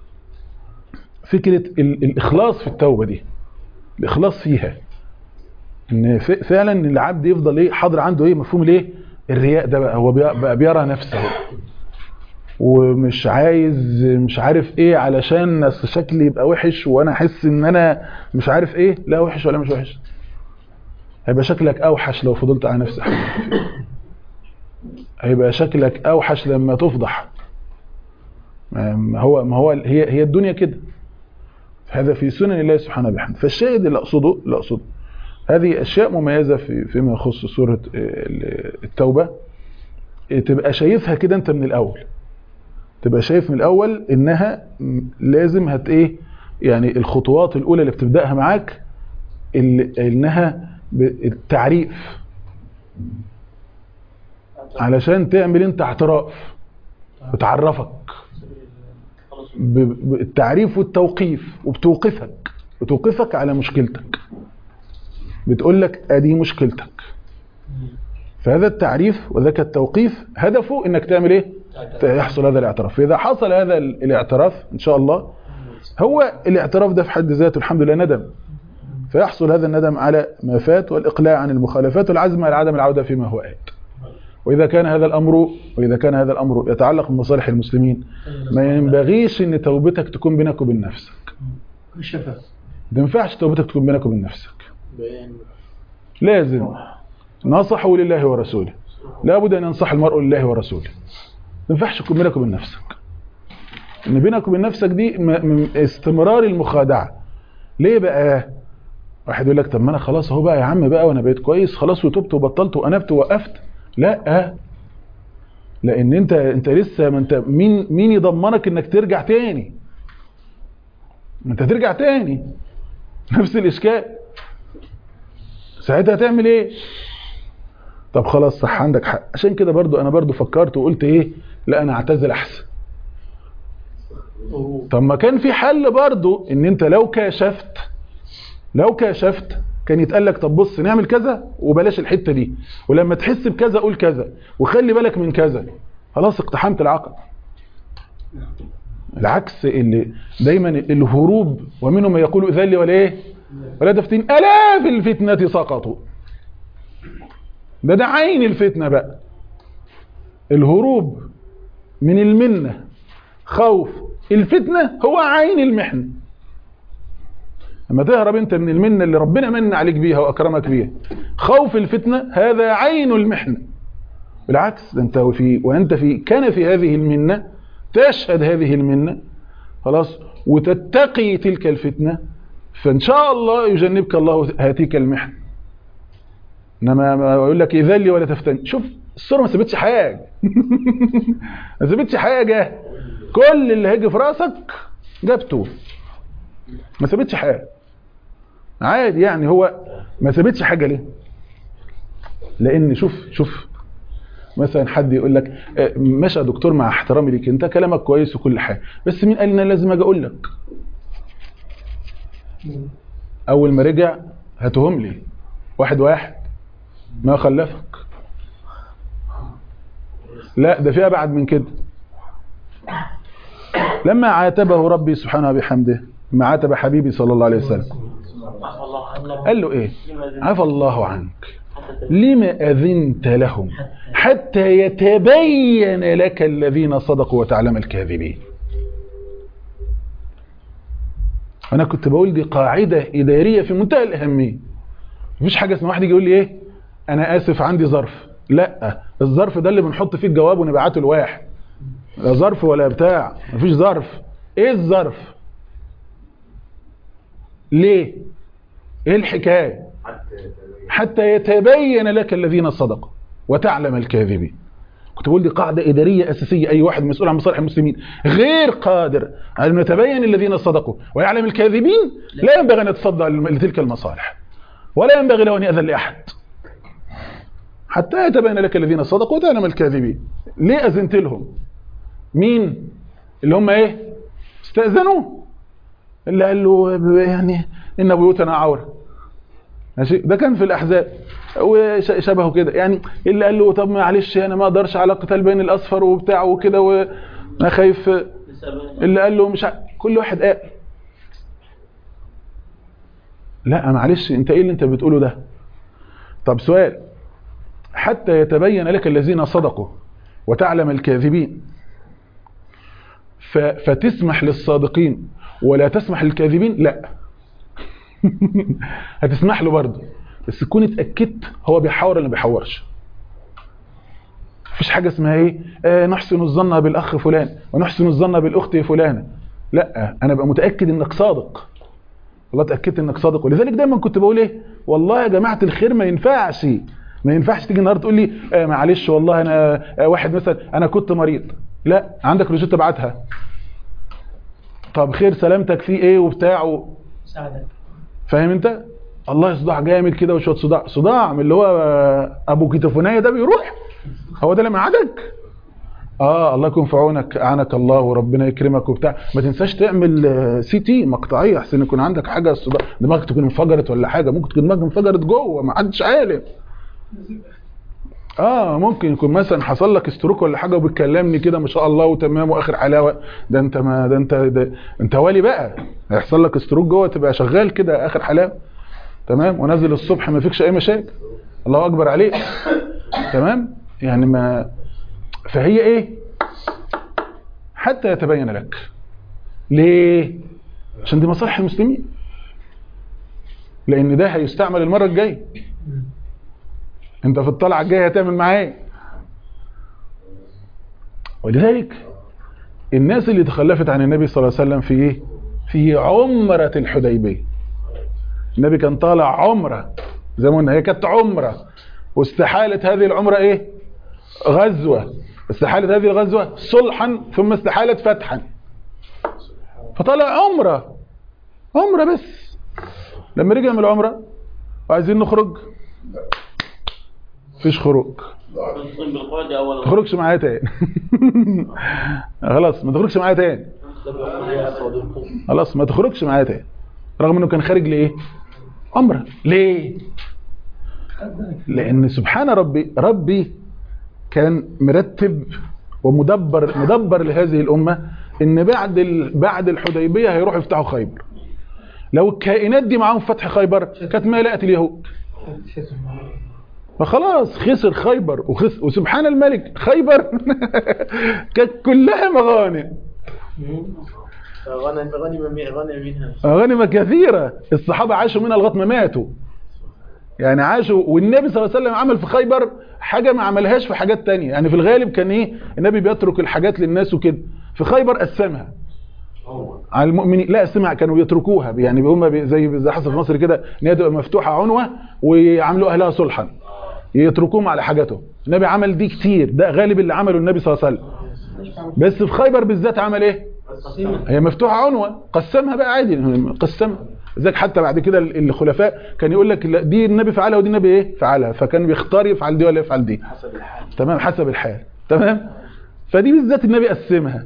فكره ال- الاخلاص في التوبه دي الاخلاص فيها ان ف- فعلا العبد يفضل ايه حاضر عنده ايه مفهوم الايه الرياء ده بقى هو بي- بقى بيرى نفسه ومش عايز مش عارف ايه علشان اصل شكلي يبقى وحش وانا احس ان انا مش عارف ايه لا وحش ولا مش وحش هيبقى شكلك اوحش لو فضلت على نفسك هيبقى شكلك اوحش لما تفضح ما هو ما هو هي هي الدنيا كده هذا في سنن الله سبحانه وبحمده فالشاهد اللي اقصده اللي اقصده هذه اشياء مميزه في فيما يخص سوره التوبه تبقى شايفها كده انت من الاول تبقى شايف من الاول انها لازم هت ايه يعني الخطوات الاولى اللي بتبداها معاك اللي انها التعريف علشان تعمل انت اعتراف بتعرفك بالتعريف والتوقيف وبتوقفك بتوقفك على مشكلتك بتقول لك ادي مشكلتك فهذا التعريف وذاك التوقيف هدفه انك تعمل ايه يحصل هذا الاعتراف فاذا حصل هذا الاعتراف ان شاء الله هو الاعتراف ده في حد ذاته الحمد لله ندم فيحصل هذا الندم على ما فات والاقلاع عن المخالفات والعزم على عدم العوده فيما هو آت واذا كان هذا الامر واذا كان هذا الامر يتعلق بمصالح المسلمين ما ينبغيش ان توبتك تكون بينك وبين نفسك ما ينفعش توبتك تكون بينك وبين نفسك لازم نصحوا لله ورسوله لابد ان ينصح المرء لله ورسوله ما ينفعش تكون بينك وبين نفسك ان بينك وبين نفسك دي م- م- استمرار المخادعه ليه بقى واحد يقول لك طب ما انا خلاص اهو بقى يا عم بقى وانا بقيت كويس خلاص وتبت وبطلت وانبت ووقفت لا لان انت انت لسه ما انت مين مين يضمنك انك ترجع تاني ما انت ترجع تاني نفس الاشكال ساعتها هتعمل ايه طب خلاص صح عندك حق عشان كده برضو انا برضو فكرت وقلت ايه لا انا اعتزل احسن طب ما كان في حل برضو ان انت لو كاشفت لو كاشفت كان يتقال لك طب بص نعمل كذا وبلاش الحته دي ولما تحس بكذا قول كذا وخلي بالك من كذا خلاص اقتحمت العقل العكس اللي دايما الهروب ومنهم من يقول ذل ولا ايه ولا تفتين الاف الفتنه سقطوا ده ده عين الفتنه بقى الهروب من المنه خوف الفتنه هو عين المحنه لما تهرب انت من المنه اللي ربنا من عليك بيها واكرمك بيها خوف الفتنه هذا عين المحنه بالعكس ده انت في وانت في كان في هذه المنه تشهد هذه المنه خلاص وتتقي تلك الفتنه فان شاء الله يجنبك الله هاتيك المحنه انما ما يقول لك اذلي ولا تفتن شوف الصوره ما سابتش حاجه ما سابتش حاجه كل اللي هيجي في راسك جبته ما سابتش حاجه عادي يعني هو ما سابتش حاجه ليه لان شوف شوف مثلا حد يقول لك آه، ماشي يا دكتور مع احترامي ليك انت كلامك كويس وكل حاجه بس مين قال ان انا لازم اجي اقول لك اول ما رجع هاتهم لي واحد واحد ما خلفك لا ده في ابعد من كده لما عاتبه ربي سبحانه وبحمده ما عاتب حبيبي صلى الله عليه وسلم عفى الله عنا قال له ايه لما عفى الله عنك حتى لما أذنت لهم حتى يتبين لك الذين صدقوا وتعلم الكاذبين أنا كنت بقول دي قاعدة إدارية في منتهى الأهمية مفيش حاجة اسمها واحد يجي يقول لي إيه أنا آسف عندي ظرف لا الظرف ده اللي بنحط فيه الجواب ونبعته لواحد لا ظرف ولا بتاع مفيش ظرف إيه الظرف ليه إيه الحكاية حتى يتبين لك الذين صدقوا وتعلم الكاذبين كنت بقول دي قاعدة إدارية أساسية أي واحد مسؤول عن مصالح المسلمين غير قادر على أن يتبين الذين صدقوا ويعلم الكاذبين لا ينبغي أن يتصدى لتلك المصالح ولا ينبغي له أن يأذن لأحد حتى يتبين لك الذين صدقوا وتعلم الكاذبين ليه أذنت لهم مين اللي هم إيه استأذنوا اللي قال له يعني إن بيوتنا عورة ماشي ده كان في الاحزاب وشبهه كده يعني اللي قال له طب معلش انا ما اقدرش على قتال بين الاصفر وبتاع وكده وانا خايف لسبب اللي قال له مش ع... كل واحد قال لا معلش انت ايه اللي انت بتقوله ده طب سؤال حتى يتبين لك الذين صدقوا وتعلم الكاذبين ف... فتسمح للصادقين ولا تسمح للكاذبين لا هتسمح له برضه بس تكون اتاكدت هو بيحاور ولا ما بيحورش مفيش حاجه اسمها ايه آه نحسن الظن بالاخ فلان ونحسن الظن بالاخت فلانه لا انا ابقى متاكد انك صادق والله اتاكدت انك صادق ولذلك دايما كنت بقول ايه والله يا جماعه الخير ما ينفعش ما ينفعش تيجي النهارده تقول لي آه معلش والله انا آه واحد مثلا انا كنت مريض لا عندك روشته ابعتها طب خير سلامتك في ايه وبتاع و... ساعدك فاهم انت الله صداع جامد كده وشويه صداع صداع من اللي هو ابو كيتوفونيه ده بيروح هو ده اللي معادك اه الله يكون في عونك اعانك الله وربنا يكرمك وبتاع ما تنساش تعمل آه، سي تي مقطعيه احسن يكون عندك حاجه صداع دماغك تكون انفجرت ولا حاجه ممكن تكون دماغك انفجرت جوه ما حدش عارف اه ممكن يكون مثلا حصل لك استروك ولا حاجه وبتكلمني كده ما شاء الله وتمام واخر حلاوه ده انت ما ده انت ده انت والي بقى هيحصل لك استروك جوه تبقى شغال كده اخر حلاوه تمام ونازل الصبح ما فيكش اي مشاكل الله اكبر عليك تمام يعني ما فهي ايه حتى يتبين لك ليه عشان دي مصالح المسلمين لان ده هيستعمل المره الجايه انت في الطلعه الجايه هتعمل معاه ايه ولذلك الناس اللي تخلفت عن النبي صلى الله عليه وسلم في ايه في عمرة الحديبية النبي كان طالع عمرة زي ما قلنا هي كانت عمرة واستحالة هذه العمرة ايه غزوة استحالة هذه الغزوة صلحا ثم استحالة فتحا فطلع عمرة عمرة بس لما رجع من العمرة وعايزين نخرج مفيش خروج تصيب بالقعد أولا ما تخرجش معايا تاني خلاص ما تخرجش معايا تاني خلاص ما تخرجش معايا تاني رغم انه كان خارج لايه عمره ليه لان سبحان ربي ربي كان مرتب ومدبر مدبر لهذه الامه ان بعد ال... بعد الحديبيه هيروحوا يفتحوا خيبر لو الكائنات دي معاهم فتح خيبر كانت ملأت اليهود فخلاص خسر خيبر وخس... وسبحان الملك خيبر كانت كلها مغانم غنم غنم غنم منها غنم كثيرة الصحابة عاشوا منها لغايه ما ماتوا يعني عاشوا والنبي صلى الله عليه وسلم عمل في خيبر حاجة ما عملهاش في حاجات تانية يعني في الغالب كان ايه النبي بيترك الحاجات للناس وكده في خيبر قسمها على المؤمنين لا اسمع كانوا بيتركوها يعني هم بي- زي زي حصل في مصر كده ان هي تبقى مفتوحه عنوه ويعاملوا اهلها صلحا يتركوهم على حاجاتهم النبي عمل دي كتير ده غالب اللي عمله النبي صلى الله عليه وسلم بس في خيبر بالذات عمل ايه هي مفتوحه عنوه قسمها بقى عادي قسمها ذاك حتى بعد كده ال- الخلفاء كان يقول لك لا، دي النبي فعلها ودي النبي ايه فعلها فكان بيختار يفعل دي ولا يفعل دي حسب الحال تمام حسب الحال تمام فدي بالذات النبي قسمها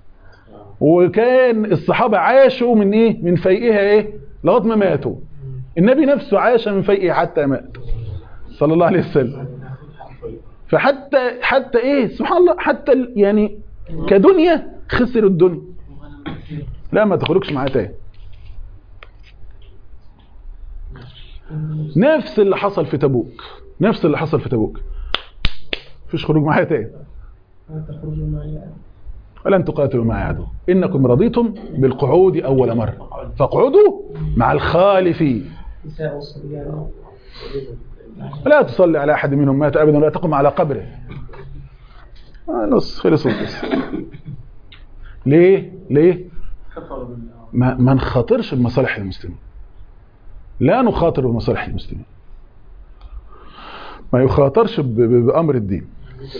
وكان الصحابة عاشوا من ايه من فيئها ايه لغايه ما ماتوا النبي نفسه عاش من فيئه حتى مات صلى الله عليه وسلم فحتى حتى ايه سبحان الله حتى ال- يعني كدنيا خسر الدنيا لا ما تخرجش معاه تاني نفس اللي حصل في تبوك نفس اللي حصل في تبوك مفيش خروج معايا تاني تخرجوا معي ولن تقاتلوا معي عدو انكم رضيتم بالقعود اول مره فاقعدوا مع الخالفين نساء والصبيان ولا تصلي على احد منهم مات ابدا ولا تقم على قبره آه، نص خلص القصه ليه ليه ما, ما نخاطرش بمصالح المسلمين لا نخاطر بمصالح المسلمين ما يخاطرش ب- ب- بامر الدين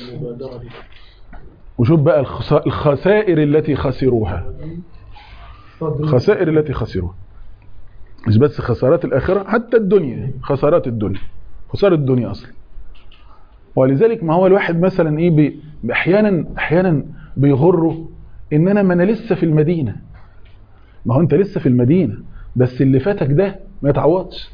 وشوف بقى الخسا- الخسائر التي خسروها الخسائر التي خسروها مش بس خسارات الآخرة حتى الدنيا خسارات الدنيا خسارة الدنيا أصلا ولذلك ما هو الواحد مثلا إيه بي أحيانا أحيانا بيغره إن أنا ما أنا لسه في المدينة ما هو أنت لسه في المدينة بس اللي فاتك ده ما يتعوضش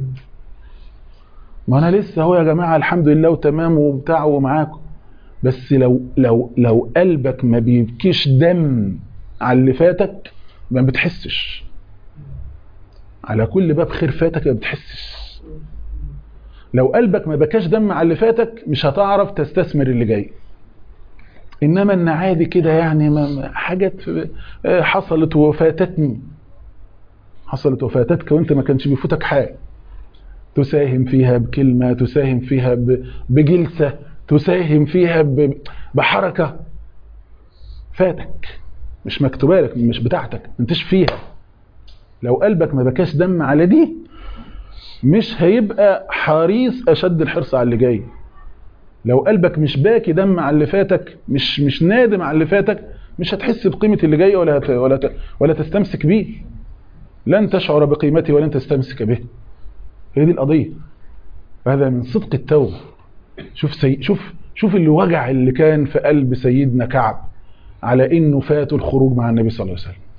ما أنا لسه هو يا جماعة الحمد لله وتمام وبتاع ومعاكم بس لو لو لو قلبك ما بيبكيش دم على اللي فاتك ما بتحسش على كل باب خير فاتك ما بتحسش لو قلبك ما بكاش دم على اللي فاتك مش هتعرف تستثمر اللي جاي انما ان عادي كده يعني ما ما- حاجات آه، حصلت وفاتتني حصلت وفاتتك وانت ما كانش بيفوتك حاجه تساهم فيها بكلمه تساهم فيها ب- بجلسه تساهم فيها ب- بحركه فاتك مش مكتوبه لك مش بتاعتك انتش فيها لو قلبك ما بكاش دم على دي مش هيبقى حريص اشد الحرص على اللي جاي لو قلبك مش باكي دم على اللي فاتك مش مش نادم على اللي فاتك مش هتحس بقيمه اللي جاي ولا هت ولا ت ولا تستمسك بيه لن تشعر بقيمته ولن تستمسك به هي دي القضيه هذا من صدق التوبه شوف سي شوف شوف اللي وجع اللي كان في قلب سيدنا كعب على انه فاته الخروج مع النبي صلى الله عليه وسلم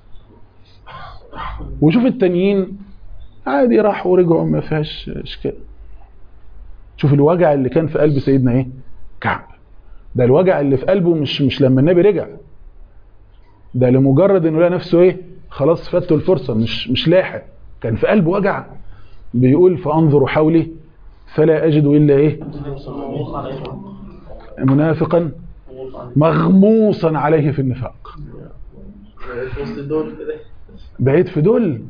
وشوف التانيين عادي راحوا ورجعوا ما فيهاش اشكال شوف الوجع اللي كان في قلب سيدنا ايه كعب ده الوجع اللي في قلبه مش مش لما النبي رجع ده لمجرد انه لقى نفسه ايه خلاص فاته الفرصه مش مش لاحق كان في قلبه وجع بيقول فانظر حولي فلا اجد الا ايه منافقا مغموصا عليه في النفاق وسط دول كده بعيد في دول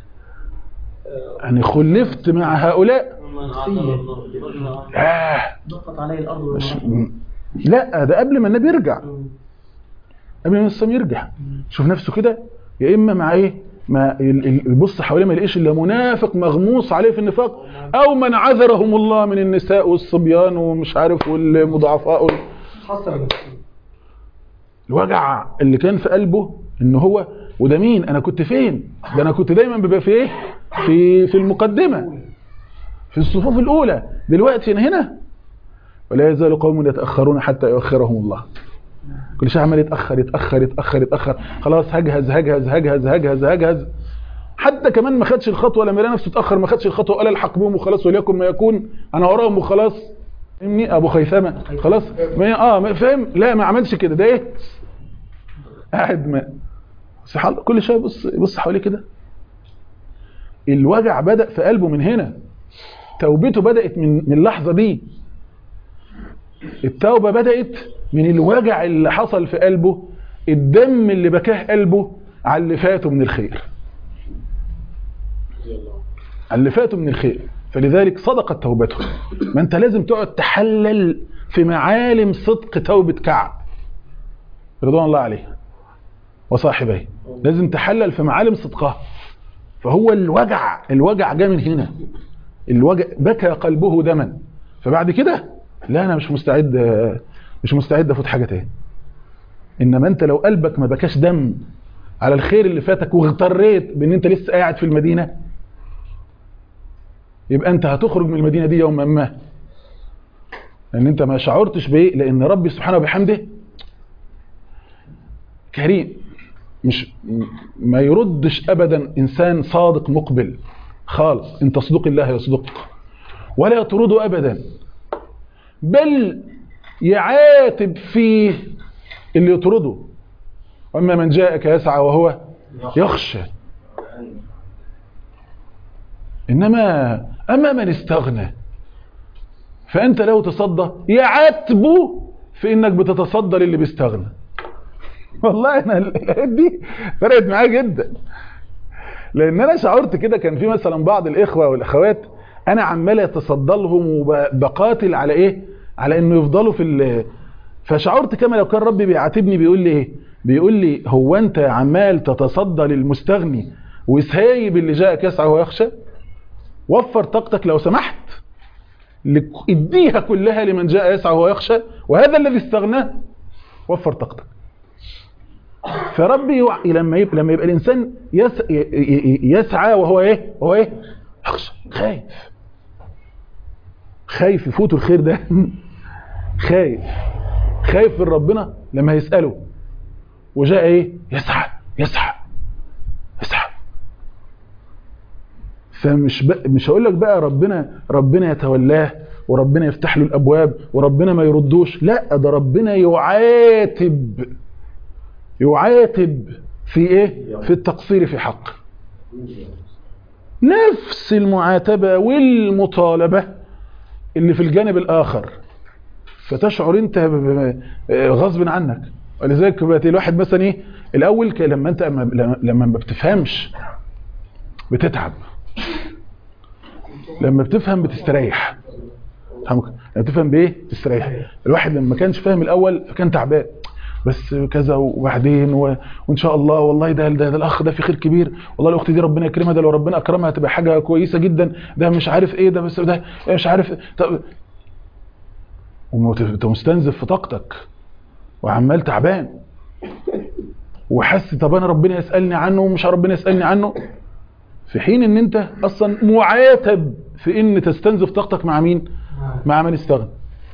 يعني خلفت مع هؤلاء من عطل الله آه ضغط عليه الارض مش لا ده قبل ما النبي يرجع قبل ما الصيام يرجع شوف نفسه كده يا اما مع ايه ما ال- ال- يبص حواليه ما يلاقيش الا منافق مغموس عليه في النفاق او من عذرهم الله من النساء والصبيان ومش عارف والمضاعفاء وال- حصل نفسه الوجع اللي كان في قلبه ان هو وده مين انا كنت فين ده انا كنت دايما ببقى في ايه في في المقدمه في الصفوف الاولى دلوقتي انا هنا ولا يزال قوم يتاخرون حتى يؤخرهم الله كل شيء عمال يتاخر يتاخر يتاخر يتاخر خلاص هجهز هجهز هجهز هجهز هجهز حتى كمان ما خدش الخطوه لما لقى نفسه اتاخر ما خدش الخطوه وقال الحق بهم وخلاص وليكن ما يكون انا وراهم وخلاص فاهمني ابو خيثمه خلاص ما اه ما فاهم لا ما عملش كده ده ايه قاعد ما سبحان الله كل شويه يبص يبص حواليه كده الوجع بدا في قلبه من هنا توبته بدات من من اللحظه دي التوبه بدات من الوجع اللي حصل في قلبه الدم اللي بكاه قلبه على اللي فاته من الخير على اللي فاته من الخير فلذلك صدقت توبته ما انت لازم تقعد تحلل في معالم صدق توبه كعب رضوان الله عليه وصاحبيه لازم تحلل في معالم صدقها فهو الوجع الوجع جاء من هنا الوجع بكى قلبه دما فبعد كده لا انا مش مستعد مش مستعد افوت حاجه تاني انما انت لو قلبك ما بكاش دم على الخير اللي فاتك واغتريت بان انت لسه قاعد في المدينه يبقى انت هتخرج من المدينه دي يوما ما لان انت ما شعرتش بايه لان ربي سبحانه وبحمده كريم مش ما يردش ابدا انسان صادق مقبل خالص ان تصدق الله يصدقك ولا يطرده ابدا بل يعاتب فيه اللي يطرده واما من جاءك يسعى وهو يخشى انما اما من استغنى فانت لو تصدى يعاتبه في انك بتتصدى للي بيستغنى والله انا الايات دي فرقت معايا جدا لان انا شعرت كده كان في مثلا بعض الاخوه والاخوات انا عمال اتصدى لهم وبقاتل على ايه على انه يفضلوا في ال- فشعرت كما لو كان ربي بيعاتبني بيقول لي ايه بيقول لي هو انت عمال تتصدى للمستغني وسايب اللي جاءك يسعى ويخشى وفر طاقتك لو سمحت لك- اديها كلها لمن جاء يسعى ويخشى وهذا الذي استغناه وفر طاقتك فربي يوع... لما يبقى لما يبقى الانسان يس... ي- ي- يسعى وهو ايه وهو ايه يخشى خايف خايف يفوت الخير ده خايف خايف من ربنا لما يسأله وجاء ايه يسعى يسعى يسعى فمش ب... مش هقول لك بقى ربنا ربنا يتولاه وربنا يفتح له الابواب وربنا ما يردوش لا ده ربنا يعاتب يعاتب في ايه في التقصير في حقه نفس المعاتبة والمطالبة اللي في الجانب الآخر فتشعر انت ب- ب- غصب عنك ولذلك بقت الواحد مثلا ايه الاول ك- لما انت لما لما ما بتفهمش بتتعب لما بتفهم بتستريح فهمك؟ لما تفهم بايه تستريح الواحد لما ما كانش فاهم الاول كان تعبان بس كذا وبعدين و... وان شاء الله والله ده, ده, ده الاخ ده في خير كبير والله الاخت دي ربنا يكرمها ده لو ربنا اكرمها هتبقى حاجه كويسه جدا ده مش عارف ايه ده بس ده مش عارف طب وانت مستنزف في طاقتك وعمال تعبان وحس طب انا ربنا يسالني عنه ومش ربنا يسالني عنه في حين ان انت اصلا معاتب في ان تستنزف طاقتك مع مين مع من استغنى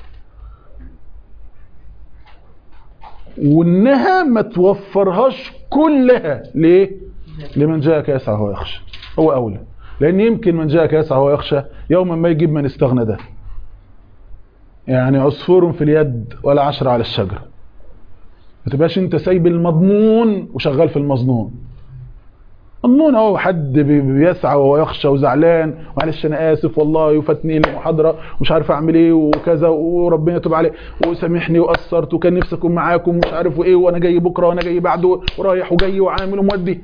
وانها ما توفرهاش كلها ليه لمن جاءك يسعى هو يخشى هو اولى لان يمكن من جاءك يسعى هو يخشى يوما ما يجيب من استغنى ده يعني عصفور في اليد ولا عشرة على الشجرة ما تبقاش انت سايب المضمون وشغال في المظنون مضمون اهو حد بي- بيسعى وهو يخشى وزعلان معلش انا اسف والله وفاتني المحاضره ومش عارف اعمل ايه وكذا وربنا يتوب عليه وسامحني وقصرت وكان نفسي اكون معاكم ومش عارف وايه وانا جاي بكره وانا جاي بعده ورايح وجاي وعامل ومودي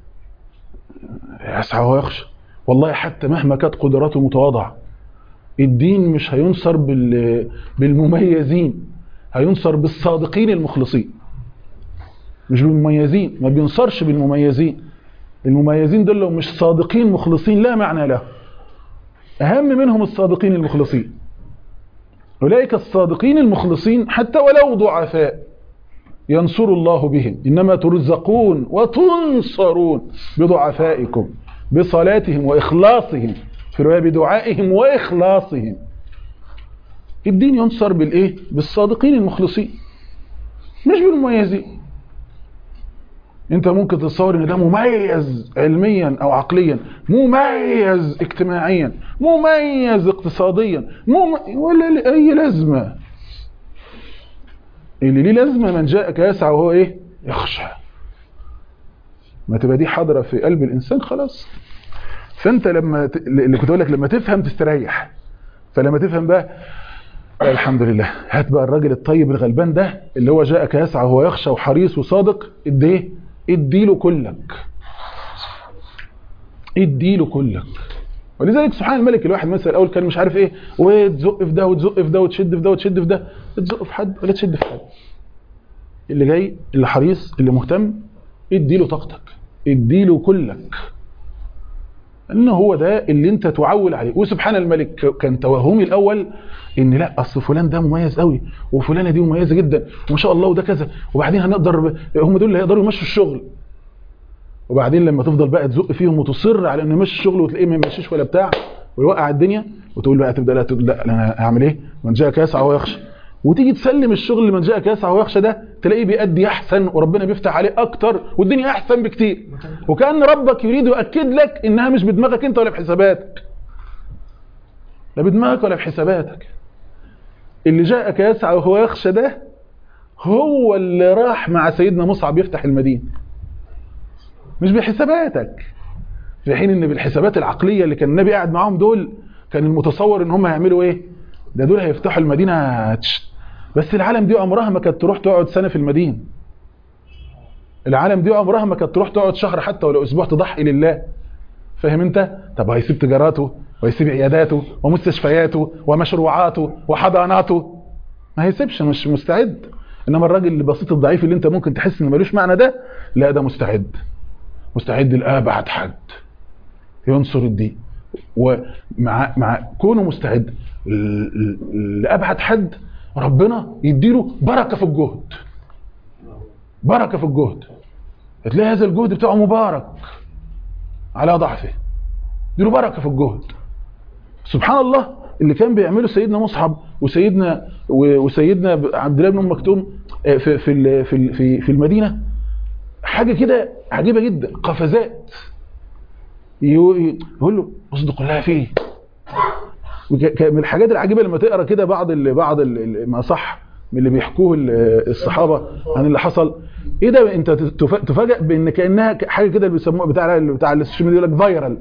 يسعى وهو يخشى والله حتى مهما كانت قدراته متواضعه الدين مش هينصر بال- بالمميزين هينصر بالصادقين المخلصين مش بالمميزين ما بينصرش بالمميزين المميزين دول لو مش صادقين مخلصين لا معنى له أهم منهم الصادقين المخلصين أولئك الصادقين المخلصين حتى ولو ضعفاء ينصر الله بهم إنما ترزقون وتنصرون بضعفائكم بصلاتهم وإخلاصهم في رواية بدعائهم وإخلاصهم الدين ينصر بالإيه؟ بالصادقين المخلصين مش بالمميزين انت ممكن تتصور ان ده مميز علميا او عقليا مميز اجتماعيا مميز اقتصاديا مم... ولا لي اي لازمه اللي ليه لازمه من جاءك يسعى وهو ايه يخشى ما تبقى دي حاضره في قلب الانسان خلاص فانت لما ت... اللي كنت اقول لك لما تفهم تستريح فلما تفهم بقى الحمد لله هات بقى الراجل الطيب الغلبان ده اللي هو جاءك يسعى وهو يخشى وحريص وصادق اديه اديله كلك اديله كلك ولذلك سبحان الملك الواحد مثلا الاول كان مش عارف ايه وتزق في ده وتزق في ده وتشد في ده وتشد في ده تزق في حد ولا تشد في حد اللي جاي اللي حريص اللي مهتم اديله طاقتك اديله كلك ان هو ده اللي انت تعول عليه وسبحان الملك كان توهمي الاول ان لا اصل فلان ده مميز قوي وفلانه دي مميزه جدا وما شاء الله وده كذا وبعدين هنقدر ب... هم دول اللي هيقدروا يمشوا الشغل وبعدين لما تفضل بقى تزق فيهم وتصر على انه يمشي الشغل وتلاقيه ما يمشيش ولا بتاع ويوقع الدنيا وتقول بقى تبدا لا تقول لا انا هعمل ايه من جاءك يسعى ويخشى وتيجي تسلم الشغل لمن جاءك يسعى ويخشى ده تلاقيه بيأدي احسن وربنا بيفتح عليه اكتر والدنيا احسن بكتير وكأن ربك يريد يؤكد لك انها مش بدماغك انت ولا بحساباتك لا بدماغك ولا بحساباتك اللي جاءك يسعى وهو يخشى ده هو اللي راح مع سيدنا مصعب يفتح المدينة مش بحساباتك في حين ان بالحسابات العقلية اللي كان النبي قاعد معاهم دول كان المتصور ان هم هيعملوا ايه ده دول هيفتحوا المدينة تش. بس العالم دي عمرها ما كانت تروح تقعد سنة في المدينة العالم دي عمرها ما كانت تروح تقعد شهر حتى ولا اسبوع تضحي لله فاهم انت طب هيسيب تجاراته ويسيب عياداته ومستشفياته ومشروعاته وحضاناته ما هيسيبش مش مستعد انما الراجل البسيط الضعيف اللي انت ممكن تحس انه ملوش معنى ده لا ده مستعد مستعد لابعد حد ينصر الدين ومع مع كونه مستعد لابعد حد ربنا يديله بركه في الجهد بركه في الجهد تلاقي هذا الجهد بتاعه مبارك على ضعفه يديله بركه في الجهد سبحان الله اللي كان بيعمله سيدنا مصعب وسيدنا وسيدنا عبد الله بن ام مكتوم في في في في المدينه حاجه كده عجيبه جدا قفزات يقول له اصدق الله فيه من الحاجات العجيبه لما تقرا كده بعض ال بعض ال ما صح من اللي بيحكوه الصحابه عن اللي حصل ايه ده انت تفاجئ بان كانها حاجه كده اللي بيسموها بتاع بتاع السوشيال ميديا يقول لك فايرال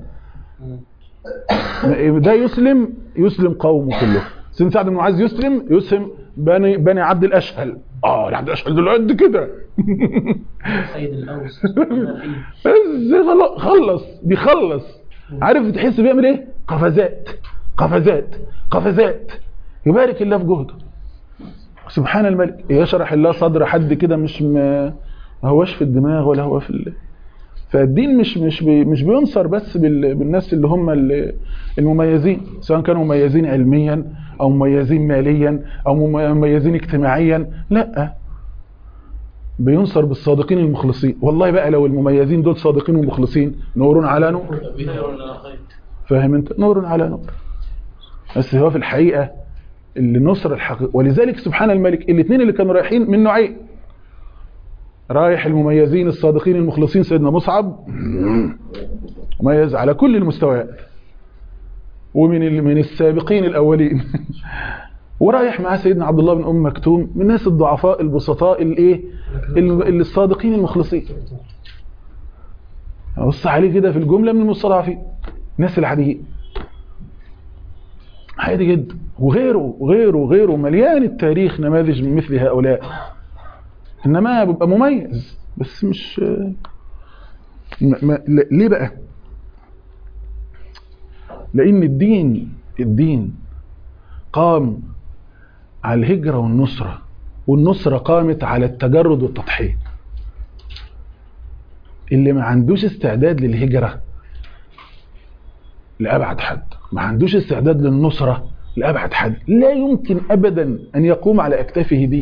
ده يسلم يسلم قومه كله سيدنا سعد بن معاذ يسلم يسلم بني بني عبد الاشهل اه عبد الاشهل دول قد كده سيد الاوس خلص بيخلص عارف تحس بيعمل ايه قفزات قفزات قفزات يبارك الله في جهده سبحان الملك يشرح الله صدر حد كده مش ما هوش في الدماغ ولا هو في ال... فالدين مش مش بي مش بينصر بس بال... بالناس اللي هم المميزين سواء كانوا مميزين علميا او مميزين ماليا او مميزين اجتماعيا لا بينصر بالصادقين المخلصين والله بقى لو المميزين دول صادقين ومخلصين نور على نور فاهم انت نور على نور بس هو في الحقيقه اللي نصر الحقيقه ولذلك سبحان الملك الاثنين اللي كانوا رايحين من نوعين رايح المميزين الصادقين المخلصين سيدنا مصعب مميز على كل المستويات ومن من السابقين الاولين ورايح معاه سيدنا عبد الله بن ام مكتوم من الناس الضعفاء البسطاء الايه اللي الصادقين المخلصين بص عليه كده في الجمله من المستضعفين الناس العاديين عادي جدا وغيره وغيره وغيره مليان التاريخ نماذج من مثل هؤلاء انما بيبقى مميز بس مش ما ما ليه بقى لان الدين الدين قام على الهجرة والنصرة والنصرة قامت على التجرد والتضحية اللي ما عندوش استعداد للهجرة لأبعد حد ما عندوش استعداد للنصرة لأبعد حد لا يمكن أبدا أن يقوم على أكتافه دي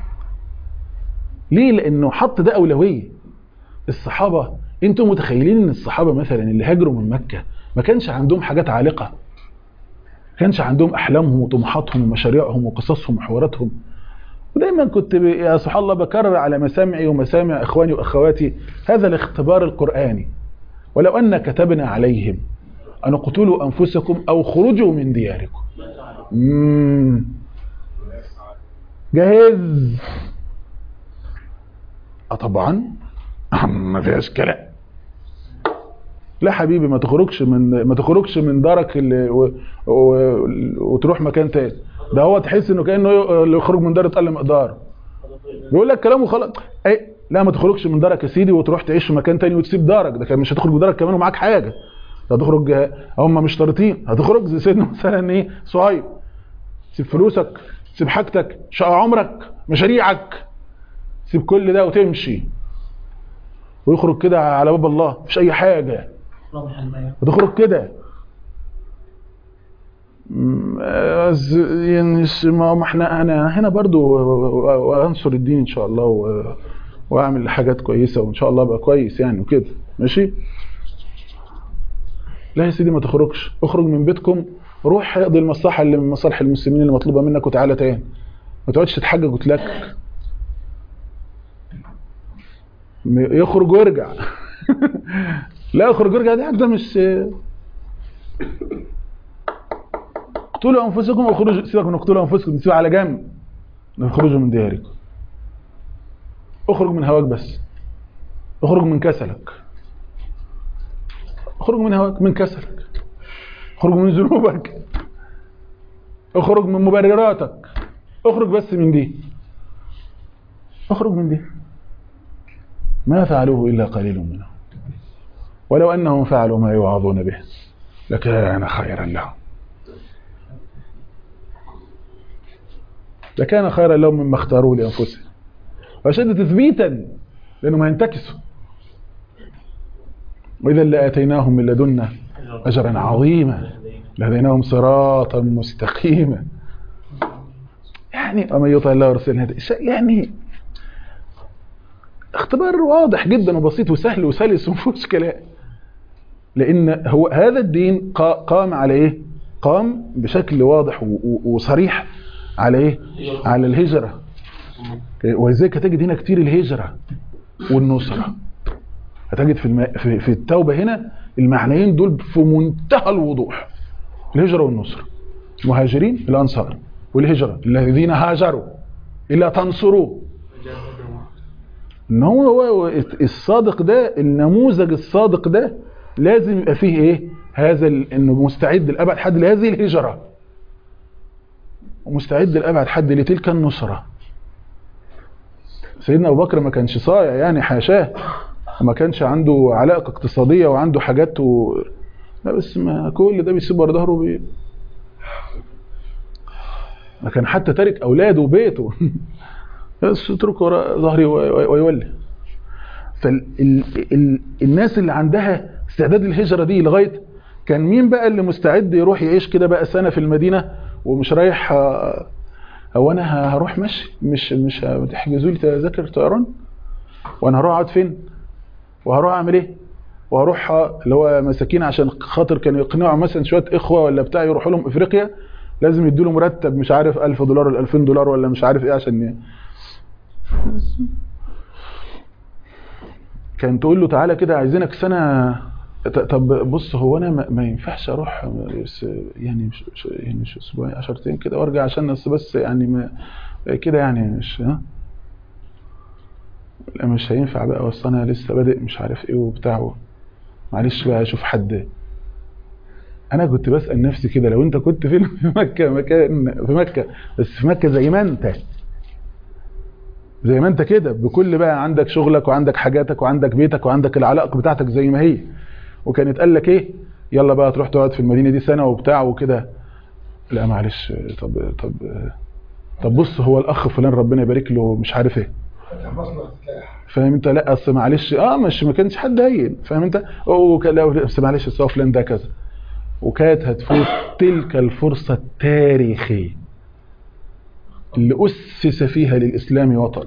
ليه لأنه حط ده أولوية الصحابة انتم متخيلين ان الصحابة مثلا اللي هاجروا من مكة ما كانش عندهم حاجات عالقة ما كانش عندهم أحلامهم وطموحاتهم ومشاريعهم وقصصهم وحواراتهم ودايما كنت ب- يا سبحان الله بكرر على مسامعي ومسامع اخواني واخواتي هذا الاختبار القرآني ولو أن كتبنا عليهم أن اقتلوا أنفسكم أو خرجوا من دياركم مم. جاهز اه طبعا ما فيهاش كلام لا حبيبي ما تخرجش من ما تخرجش من دارك اللي و... و... وتروح مكان تاني ده هو تحس انه كانه اللي يخرج من دار اتقل مقدار بيقول لك كلامه خلاص اي لا ما تخرجش من دارك يا سيدي وتروح تعيش في مكان تاني وتسيب دارك ده كان مش هتخرج من دارك كمان ومعاك حاجه ده هتخرج هم مش طارتين هتخرج زي سيدنا مثلا ايه صهيب سيب فلوسك سيب حاجتك شقى عمرك مشاريعك سيب كل ده وتمشي ويخرج كده على باب الله مفيش اي حاجه واضح البيان وتخرج كده م- أز- يعني س- ما ما احنا انا هنا برضو و- و- وانصر الدين ان شاء الله و- واعمل حاجات كويسه وان شاء الله ابقى كويس يعني وكده ماشي لا يا سيدي ما تخرجش اخرج من بيتكم روح اقضي المصلحه اللي من مصالح المسلمين اللي مطلوبه منك وتعالى تاني ما تقعدش تتحجج وتلكك م- يخرج ويرجع لا يخرج ويرجع ده ده مش اقتلوا انفسكم واخرجوا سيبك من اقتلوا انفسكم سيبوا على جنب اخرجوا من دياركم اخرج من هواك بس اخرج من كسلك اخرج من هواك من كسلك اخرج من ذنوبك اخرج من مبرراتك اخرج بس من دي اخرج من دي ما فعلوه إلا قليل منهم ولو أنهم فعلوا ما يوعظون به لكان خيرا لهم لكان خيرا لهم مما اختاروا لأنفسهم وأشد تثبيتا لأنهم هينتكسوا وإذا لآتيناهم من لدنا أجرا عظيما لهديناهم صراطا مستقيما يعني ومن يطع الله ورسوله هدى- يعني اختبار واضح جدا وبسيط وسهل وسلس ومفيهوش كلام لان هو هذا الدين قا- قام على ايه قام بشكل واضح و- و- وصريح على ايه على الهجره ولذلك هتجد هنا كتير الهجره والنصره هتجد في الم... في, في التوبه هنا المعنيين دول في منتهى الوضوح الهجره والنصره المهاجرين الانصار والهجره الذين هاجروا الا تنصروه ان هو هو الصادق ده النموذج الصادق ده لازم يبقى فيه ايه هذا ال- انه مستعد لابعد حد لهذه الهجره ومستعد لابعد حد لتلك النصره سيدنا ابو بكر ما كانش صايع يعني حاشاه ما كانش عنده علاقه اقتصاديه وعنده حاجات و... لا بس ما كل ده بيسيب ورا ظهره بي... ما كان حتى تارك اولاده وبيته بس اتركه وراء ظهري وي- وي- ويولي فالناس اللي عندها استعداد الهجرة دي لغاية كان مين بقى اللي مستعد يروح يعيش كده بقى سنة في المدينة ومش رايح آه، هو انا ه- هروح مشي مش مش هتحجزوا لي تذاكر طيران وانا هروح اقعد فين وهروح اعمل ايه وهروح آه، اللي هو مساكين عشان خاطر كانوا يقنعوا مثلا شويه اخوه ولا بتاع يروحوا لهم افريقيا لازم يدوا له مرتب مش عارف 1000 دولار ولا 2000 دولار ولا مش عارف ايه عشان ي- كان تقول له تعالى كده عايزينك سنة ط- طب بص هو انا ما, ما ينفعش اروح بس يعني مش مش- يعني مش اسبوعين 10 ايام كده وارجع عشان بس بس يعني ما كده يعني مش ها لا مش هينفع بقى اصل انا لسه بادئ مش عارف ايه وبتاع معلش بقى اشوف حد انا كنت بسال نفسي كده لو انت كنت فين في مكه مكان في مكه بس في مكه زي ما انت زي ما انت كده بكل بقى عندك شغلك وعندك حاجاتك وعندك بيتك وعندك العلاقه بتاعتك زي ما هي وكان يتقال لك ايه يلا بقى تروح تقعد في المدينه دي سنه وبتاع وكده لا معلش طب طب طب بص هو الاخ فلان ربنا يبارك له مش عارف ايه فتح مصنع سلاح فاهم انت لا اصل معلش اه مش ما كانش حد هين فاهم انت وك- لو بس معلش أصل هو فلان ده كذا وكانت هتفوت تلك الفرصه التاريخيه اللي اسس فيها للاسلام وطن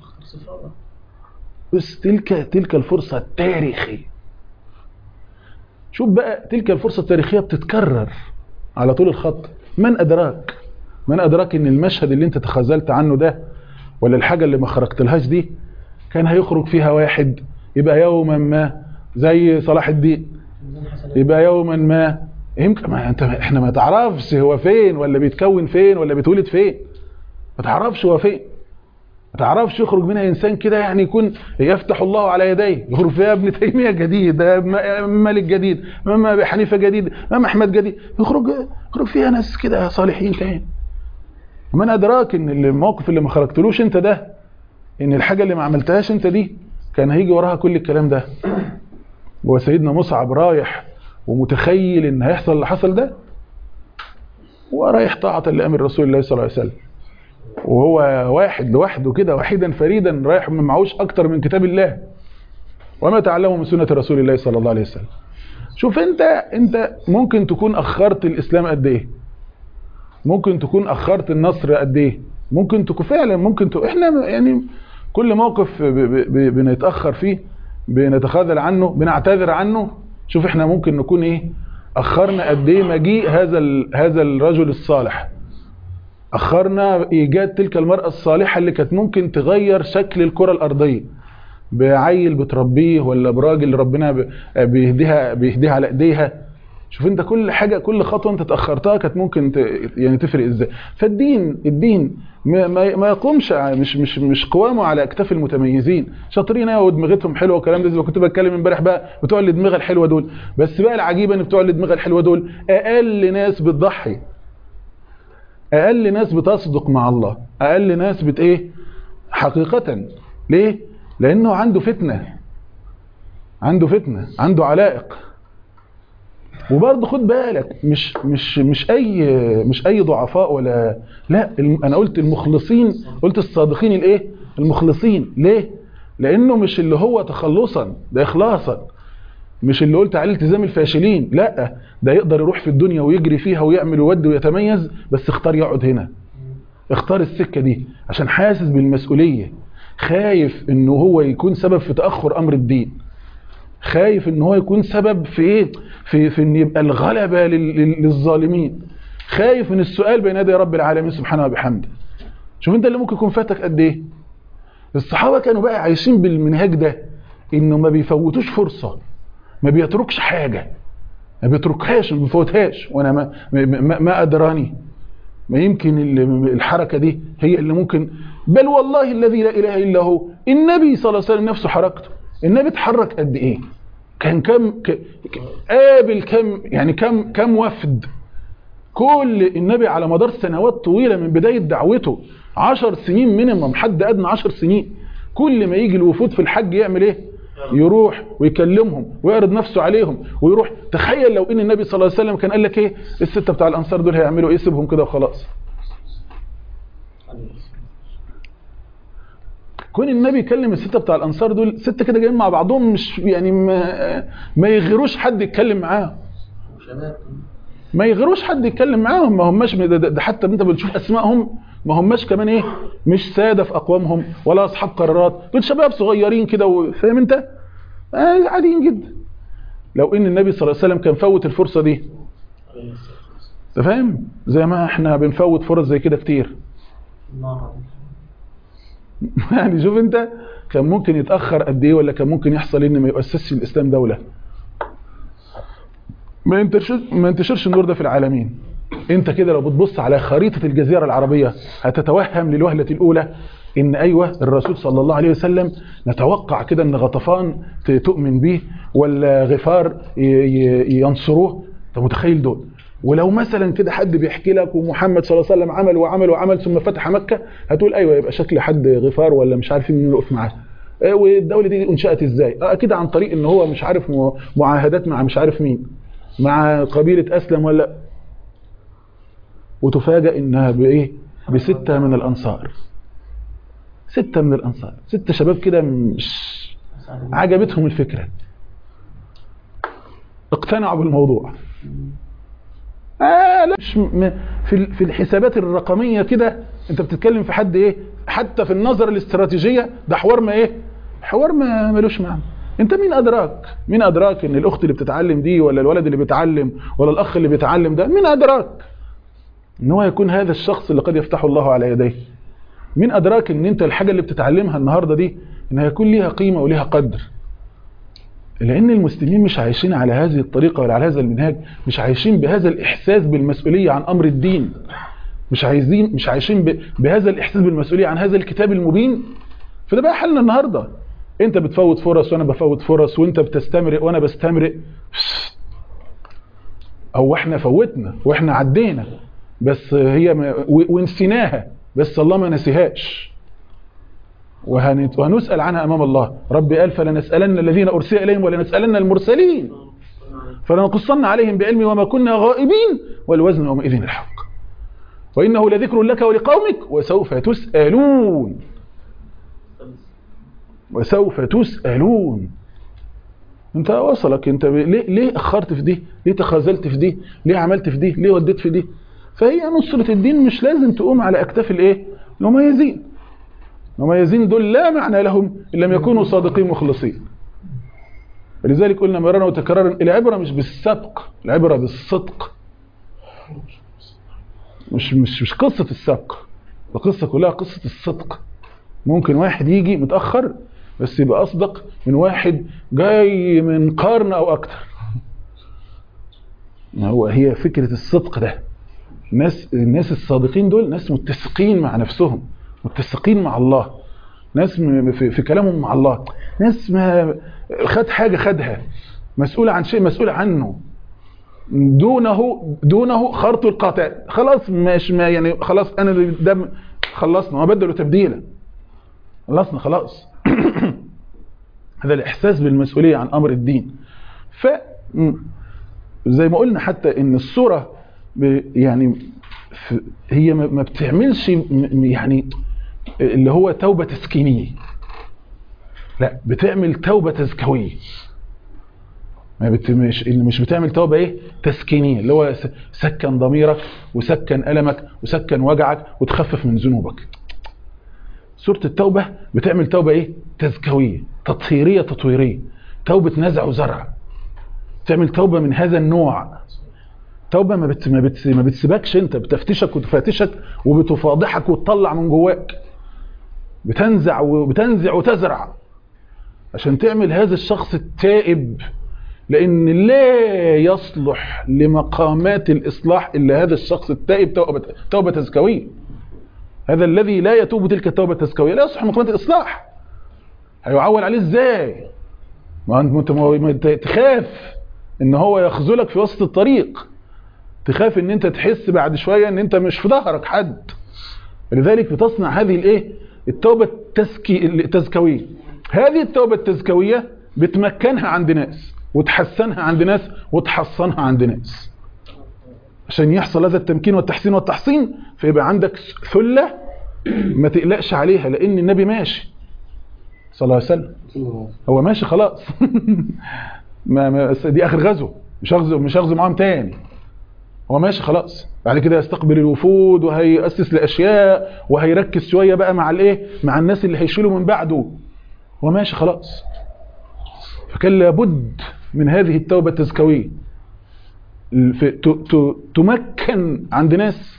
بس تلك تلك الفرصه التاريخيه شوف بقى تلك الفرصه التاريخيه بتتكرر على طول الخط من ادراك من ادراك ان المشهد اللي انت تخاذلت عنه ده ولا الحاجه اللي ما خرجتلهاش دي كان هيخرج فيها واحد يبقى يوما ما زي صلاح الدين يبقى يوما ما يمكن ما انت احنا ما تعرفش هو فين ولا بيتكون فين ولا بيتولد فين ما تعرفش هو فين ما تعرفش يخرج منها انسان كده يعني يكون يفتح الله على يديه يخرج فيها ابن تيميه جديد م- مالك جديد امام ابي حنيفه جديد امام احمد جديد يخرج يخرج فيها ناس كده صالحين تاني ومن ادراك ان الموقف اللي ما خرجتلوش انت ده ان الحاجه اللي ما عملتهاش انت دي كان هيجي وراها كل الكلام ده هو سيدنا مصعب رايح ومتخيل ان هيحصل اللي حصل ده ورايح طاعه لامر رسول الله صلى الله عليه وسلم وهو واحد لوحده كده وحيدا فريدا رايح ما معهوش اكتر من كتاب الله وما تعلموا من سنه رسول الله صلى الله عليه وسلم شوف انت انت ممكن تكون اخرت الاسلام قد ايه ممكن تكون اخرت النصر قد ايه ممكن تكون فعلا ممكن تكون احنا يعني كل موقف ب- ب- ب- بنتاخر فيه بنتخاذل عنه بنعتذر عنه شوف احنا ممكن نكون ايه اخرنا قد ايه مجيء هذا ال- هذا الرجل الصالح اخرنا ايجاد تلك المراه الصالحه اللي كانت ممكن تغير شكل الكره الارضيه بعيل بتربيه ولا براجل ربنا ب- بيهديها بيهديها على ايديها شوف انت كل حاجه كل خطوه انت اتاخرتها كانت ممكن ت... يعني تفرق ازاي فالدين الدين ما, ما ما يقومش ع- مش مش مش قوامه على اكتاف المتميزين شاطرين اهو ودماغتهم حلوه والكلام ده زي ما كنت بتكلم امبارح بقى بتوع الدماغ الحلوه دول بس بقى العجيبه ان بتوع الدماغ الحلوه دول اقل ناس بتضحي اقل ناس بتصدق مع الله اقل ناس بت ايه حقيقه ليه لانه عنده فتنه عنده فتنه عنده علائق وبرضه خد بالك مش مش مش اي مش اي ضعفاء ولا لا الم- انا قلت المخلصين قلت الصادقين الايه المخلصين ليه لانه مش اللي هو تخلصا ده اخلاصا مش اللي قلت عليه التزام الفاشلين لا ده يقدر يروح في الدنيا ويجري فيها ويعمل ويودي ويتميز بس اختار يقعد هنا اختار السكه دي عشان حاسس بالمسؤوليه خايف انه هو يكون سبب في تاخر امر الدين خايف ان هو يكون سبب في ايه في في ان يبقى الغلبه لل- لل- للظالمين خايف من السؤال بين يدي رب العالمين سبحانه وبحمده شوف انت اللي ممكن يكون فاتك قد ايه الصحابه كانوا بقى عايشين بالمنهاج ده انه ما بيفوتوش فرصه ما بيتركش حاجه ما بيتركهاش ما بيفوتهاش وانا ما ما, ما ادراني ما يمكن ال- الحركه دي هي اللي ممكن بل والله الذي لا اله الا هو النبي صلى الله عليه وسلم نفسه حركته النبي اتحرك قد ايه كان كم ك- ك- قابل كم يعني كم كم وفد كل النبي على مدار سنوات طويله من بدايه دعوته عشر سنين مينيمم حد ادنى عشر سنين كل ما يجي الوفود في الحج يعمل ايه يروح ويكلمهم ويعرض نفسه عليهم ويروح تخيل لو ان النبي صلى الله عليه وسلم كان قال لك ايه السته بتاع الانصار دول هيعملوا ايه سيبهم كده وخلاص كون النبي يكلم السته بتاع الانصار دول سته كده جايين مع بعضهم مش يعني ما, ما يغيروش حد يتكلم معاهم شباب ما يغيروش حد يتكلم معاهم ما هماش ده, ده, ده حتى انت بتشوف اسمائهم ما هماش كمان ايه مش ساده في اقوامهم ولا اصحاب قرارات دول شباب صغيرين كده و- فاهم انت آه عاديين جدا لو ان النبي صلى الله عليه وسلم كان فوت الفرصه دي انت فاهم زي ما احنا بنفوت فرص زي كده كتير النار يعني شوف انت كان ممكن يتاخر قد ايه ولا كان ممكن يحصل ان ما يؤسسش الاسلام دوله ما ينتشرش ما ينتشرش النور ده في العالمين انت كده لو بتبص على خريطه الجزيره العربيه هتتوهم للوهله الاولى ان ايوه الرسول صلى الله عليه وسلم نتوقع كده ان غطفان ت- تؤمن به ولا غفار ي- ي- ينصروه انت متخيل دول ولو مثلا كده حد بيحكي لك ومحمد صلى الله عليه وسلم عمل وعمل وعمل ثم فتح مكه هتقول ايوه يبقى شكل حد غفار ولا مش عارفين مين يقف معاه آه، والدوله دي انشات ازاي آه، اكيد عن طريق ان هو مش عارف م- معاهدات مع مش عارف مين مع قبيله اسلم ولا وتفاجأ انها بايه بستة من الانصار ستة من الأنصار ستة شباب كده مش عجبتهم الفكرة اقتنعوا بالموضوع آه لا مش م- في ال- في الحسابات الرقمية كده انت بتتكلم في حد ايه حتى في النظرة الاستراتيجية ده حوار ما ايه حوار ما ملوش معنى انت مين ادراك مين ادراك ان الاخت اللي بتتعلم دي ولا الولد اللي بيتعلم ولا الاخ اللي بيتعلم ده مين ادراك ان هو يكون هذا الشخص اللي قد يفتح الله على يديه مين ادراك ان انت الحاجة اللي بتتعلمها النهاردة دي انها يكون ليها قيمة وليها قدر لان المسلمين مش عايشين على هذه الطريقة ولا على هذا المنهاج مش عايشين بهذا الاحساس بالمسؤولية عن امر الدين مش عايزين مش عايشين ب- بهذا الاحساس بالمسؤولية عن هذا الكتاب المبين فده بقى حلنا النهاردة انت بتفوت فرص وانا بفوت فرص وانت بتستمرئ وانا بستمرئ او احنا فوتنا واحنا عدينا بس هي ما و- ونسيناها بس الله ما نسيهاش وهنت- وهنسأل عنها أمام الله رب قال فلنسألن الذين أرسل إليهم ولنسألن المرسلين فلنقصن عليهم بعلم وما كنا غائبين والوزن يومئذ الحق وإنه لذكر لك ولقومك وسوف تسألون وسوف تسألون انت وصلك انت ب... ليه ليه اخرت في دي ليه تخاذلت في دي ليه عملت في دي ليه وديت في دي فهي نصرة الدين مش لازم تقوم على اكتاف الايه المميزين المميزين دول لا معنى لهم ان لم يكونوا صادقين مخلصين لذلك قلنا مرارا وتكرارا العبرة مش بالسبق العبرة بالصدق مش مش مش قصة السبق القصة كلها قصة الصدق ممكن واحد يجي متأخر بس يبقى أصدق من واحد جاي من قرن أو أكتر ما هو هي فكرة الصدق ده الناس الناس الصادقين دول ناس متسقين مع نفسهم متسقين مع الله ناس م- في, في كلامهم مع الله ناس ما خد حاجة خدها مسؤول عن شيء مسؤول عنه دونه دونه خرط القطع خلاص مش ما يعني خلاص انا ده خلصنا وبدلوا تبديلا خلصنا خلاص هذا الاحساس بالمسؤوليه عن امر الدين ف م- زي ما قلنا حتى ان الصوره ب- يعني ف- هي ما ما بتعملش م- م- يعني اللي هو توبه تسكينيه لا بتعمل توبه تزكويه ما بت... مش اللي مش بتعمل توبه ايه تسكينيه اللي هو س- سكن ضميرك وسكن المك وسكن وجعك وتخفف من ذنوبك سوره التوبه بتعمل توبه ايه تزكويه تطهيريه تطويريه توبه نزع وزرع تعمل توبه من هذا النوع توبه ما بت... ما, بت... ما بتسيبكش انت بتفتشك وتفاتشك وبتفاضحك وتطلع من جواك بتنزع وبتنزع وتزرع عشان تعمل هذا الشخص التائب لأن لا يصلح لمقامات الإصلاح إلا هذا الشخص التائب توبة, توبة تزكوية هذا الذي لا يتوب تلك التوبة التزكوية لا يصلح لمقامات الإصلاح هيعول عليه إزاي ما أنت ما أنت تخاف إن هو يخذلك في وسط الطريق تخاف إن أنت تحس بعد شوية إن أنت مش في ظهرك حد لذلك بتصنع هذه الإيه التوبة التزكي التزكوية هذه التوبة التزكوية بتمكنها عند ناس وتحسنها عند ناس وتحصنها عند ناس عشان يحصل هذا التمكين والتحسين والتحصين فيبقى عندك ثلة ما تقلقش عليها لأن النبي ماشي صلى الله عليه وسلم هو ماشي خلاص ما ما دي آخر غزو مش هغزو مش هغزو معاهم تاني هو ماشي خلاص بعد كده يستقبل الوفود وهيأسس لأشياء وهيركز شوية بقى مع الايه مع الناس اللي هيشيلوا من بعده هو ماشي خلاص فكان لابد من هذه التوبة التزكوية في- ت- ت- تمكن عند ناس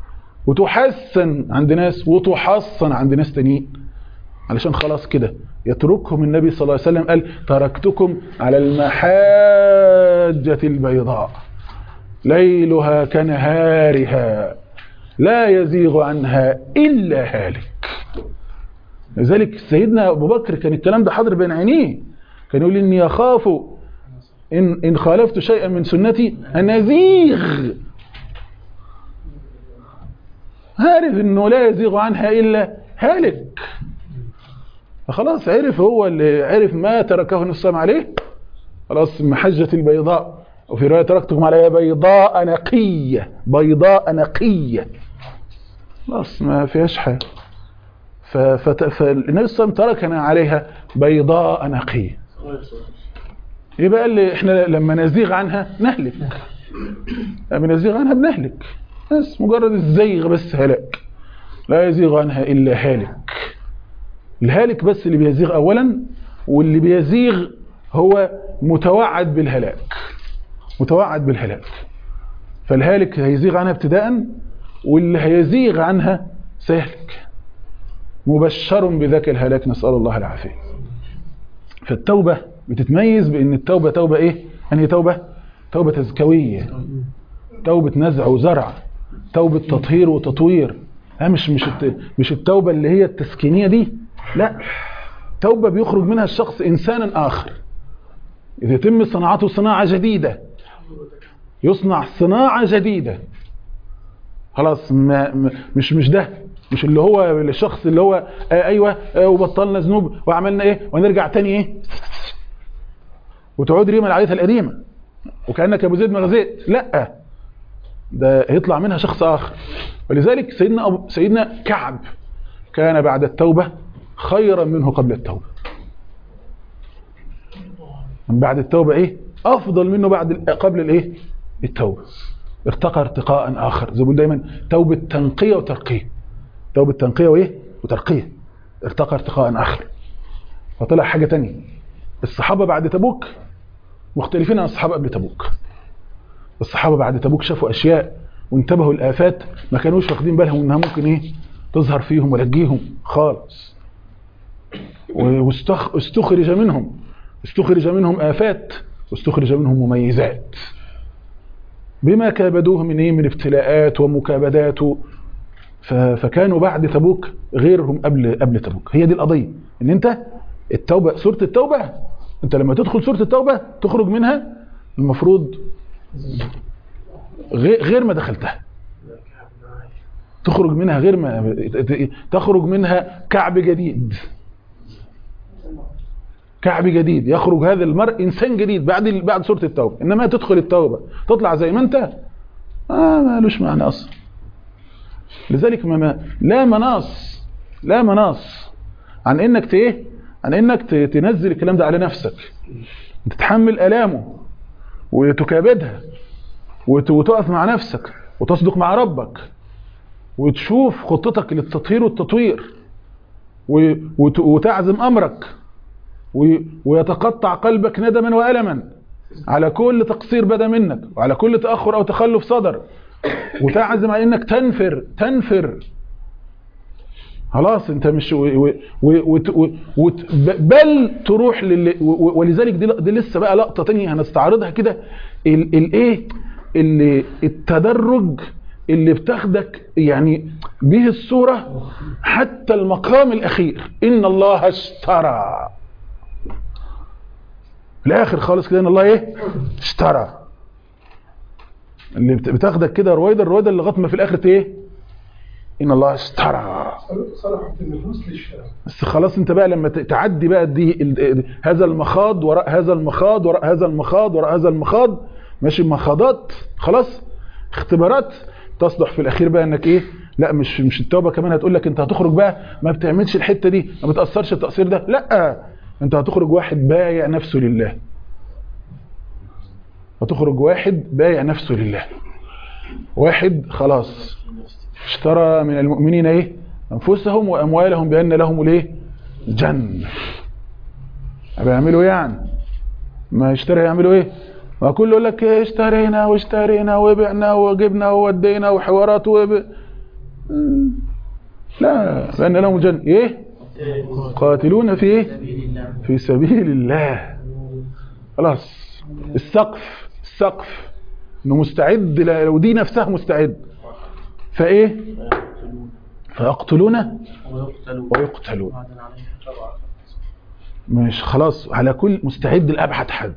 وتحسن عند ناس وتحصن عند ناس تانيين علشان خلاص كده يتركهم النبي صلى الله عليه وسلم قال تركتكم على المحاجة البيضاء ليلها كنهارها لا يزيغ عنها إلا هالك لذلك سيدنا أبو بكر كان الكلام ده حاضر بين عينيه كان يقول إني أخاف إن, إن خالفت شيئا من سنتي أن أزيغ عارف إنه لا يزيغ عنها إلا هالك فخلاص عرف هو اللي عرف ما تركه النصام عليه خلاص محجة البيضاء وفي رواية تركتكم عليها بيضاء نقية بيضاء نقية خلاص ما فيهاش حاجة ف- فت- فالنبي صلى الله عليه وسلم تركنا عليها بيضاء نقيه يبقى قال لي احنا لما نزيغ عنها نهلك لما نزيغ عنها بنهلك بس مجرد الزيغ بس هلاك لا يزيغ عنها الا هالك الهالك بس اللي بيزيغ اولا واللي بيزيغ هو متوعد بالهلاك متوعد بالهلاك فالهالك هيزيغ عنها ابتداء واللي هيزيغ عنها سيهلك مبشر بذاك الهلاك نسأل الله العافية فالتوبة بتتميز بأن التوبة توبة إيه؟ أنهي توبة؟ توبة تزكوية توبة نزع وزرع توبة تطهير وتطوير ها مش مش الت- مش التوبة اللي هي التسكينية دي لا توبة بيخرج منها الشخص إنسانا آخر إذا يتم صناعته صناعة جديدة يصنع صناعة جديدة خلاص ما ما- مش مش ده مش اللي هو الشخص اللي هو آه ايوه آه وبطلنا ذنوب وعملنا ايه ونرجع تاني ايه وتعود ريما لعادتها القديمه وكانك ابو زيد ما غزيت لا ده يطلع منها شخص اخر ولذلك سيدنا أبو سيدنا كعب كان بعد التوبه خيرا منه قبل التوبه من بعد التوبه ايه افضل منه بعد ال- قبل الايه التوبه ارتقى ارتقاء اخر زي ما بقول دايما توبه تنقيه وترقيه توبه تنقيه وايه وترقيه ارتقى ارتقاء اخر فطلع حاجه تانية الصحابه بعد تبوك مختلفين عن الصحابه قبل تبوك الصحابه بعد تبوك شافوا اشياء وانتبهوا الافات ما كانوش واخدين بالهم انها ممكن ايه تظهر فيهم ولا تجيهم خالص واستخ- واستخرج منهم استخرج منهم آفات واستخرج منهم مميزات بما كابدوه من ايه من ابتلاءات ومكابدات و- ف- فكانوا بعد تبوك غيرهم قبل قبل تبوك هي دي القضيه ان انت التوبه سوره التوبه انت لما تدخل سوره التوبه تخرج منها المفروض غير غير ما دخلتها تخرج منها غير ما تخرج منها كعب جديد كعب جديد يخرج هذا المرء انسان جديد بعد بعد سوره التوبه انما تدخل التوبه تطلع زي ما انت آه مالوش معنى اصلا لذلك ما ما لا مناص لا مناص عن انك ت- ايه عن انك ت- تنزل الكلام ده على نفسك تتحمل الامه وتكابدها وت- وتقف مع نفسك وتصدق مع ربك وتشوف خطتك للتطهير والتطوير و- وت- وتعزم امرك و- ويتقطع قلبك ندما والما على كل تقصير بدا منك وعلى كل تاخر او تخلف صدر وتعزم على انك تنفر تنفر خلاص انت مش و و و وت- و وت ب- بل تروح لل و- و- ولذلك دي, دي لسه بقى لقطه تانية هنستعرضها كده ال- الايه اللي التدرج اللي بتاخدك يعني به الصوره حتى المقام الاخير ان الله اشترى في الاخر خالص كده ان الله ايه اشترى اللي بت- بتاخدك كده رويدا رويدا لغايه ما في الاخر ت- ايه ان الله اشترى صرفت النفوس للشراء بس خلاص انت بقى لما ت- تعدي بقى دي ال- هذا المخاض وراء هذا المخاض وراء هذا المخاض وراء هذا المخاض ماشي مخاضات خلاص اختبارات تصلح في الاخير بقى انك ايه لا مش مش التوبه كمان هتقول لك انت هتخرج بقى ما بتعملش الحته دي ما بتاثرش التاثير ده لا انت هتخرج واحد بايع نفسه لله هتخرج واحد بايع نفسه لله واحد خلاص اشترى من المؤمنين ايه انفسهم واموالهم بان لهم الايه الجنه بيعملوا ايه يعني ما يشتري يعملوا ايه ما كله يقول لك إيه اشترينا واشترينا وبعنا وجبنا وودينا وحوارات وب... مم. لا بان لهم الجنه ايه قاتلون في ايه في سبيل الله خلاص السقف السقف انه مستعد ل- لو دي نفسها مستعد فايه فيقتلون ويقتلوا ويقتلون وعدا عليه طبعا مش خلاص على كل مستعد لأبعد حد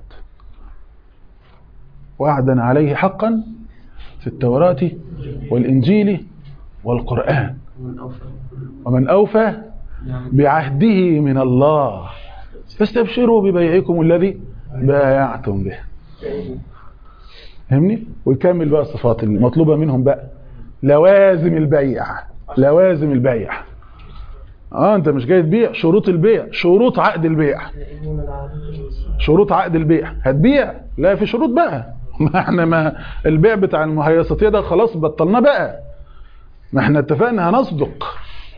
وعدا عليه حقا في التوراة والإنجيل والقرآن ومن أوفى ومن أوفى يعني بعهده من الله فاستبشروا ببيعكم الذي بايعتم به فهمني ويكمل بقى الصفات المطلوبة منهم بقى لوازم البيع لوازم البيع اه انت مش جاي تبيع شروط البيع شروط عقد البيع يقيمون العدل والصلاة. شروط عقد البيع هتبيع لا في شروط بقى ما احنا ما البيع بتاع المهيصاتيه ده خلاص بطلناه بقى ما احنا اتفقنا هنصدق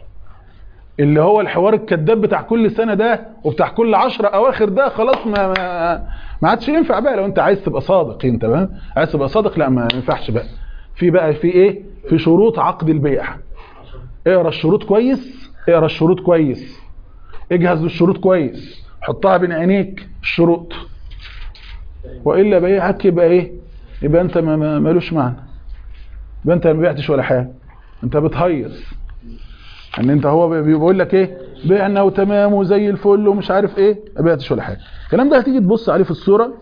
اللي هو الحوار الكذاب بتاع كل سنه ده وبتاع كل عشرة اواخر ده خلاص ما ما, ما عادش ينفع بقى لو انت عايز تبقى صادق انت بقى عايز تبقى صادق لا ما ينفعش بقى في بقى في ايه في شروط عقد البيع اقرا الشروط كويس اقرا الشروط كويس اجهز للشروط كويس حطها بين عينيك الشروط والا بيعك يبقى ايه يبقى انت ما- ما- مالوش معنى يبقى انت ما بعتش ولا حاجه انت بتهيص ان انت هو بي- بيقول لك ايه بعنا وتمام وزي الفل ومش عارف ايه ما بعتش ولا حاجه الكلام ده هتيجي تبص عليه في الصوره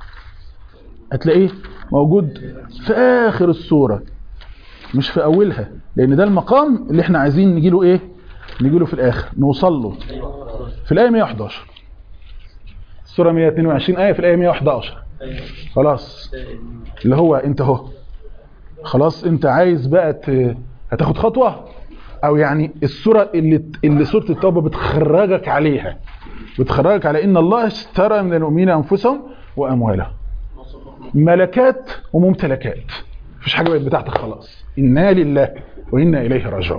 هتلاقيه موجود في اخر الصوره مش في اولها لان ده المقام اللي احنا عايزين نجي له ايه نجي له في الاخر نوصل له في الايه 111 السوره 122 ايه في الايه 111 خلاص اللي هو انت اهو خلاص انت عايز بقى ت... هتاخد خطوه او يعني السوره اللي اللي سوره التوبه بتخرجك عليها بتخرجك على ان الله اشترى من المؤمنين انفسهم واموالهم ملكات وممتلكات مفيش حاجه بقت بتاعتك خلاص انا لله وانا اليه راجعون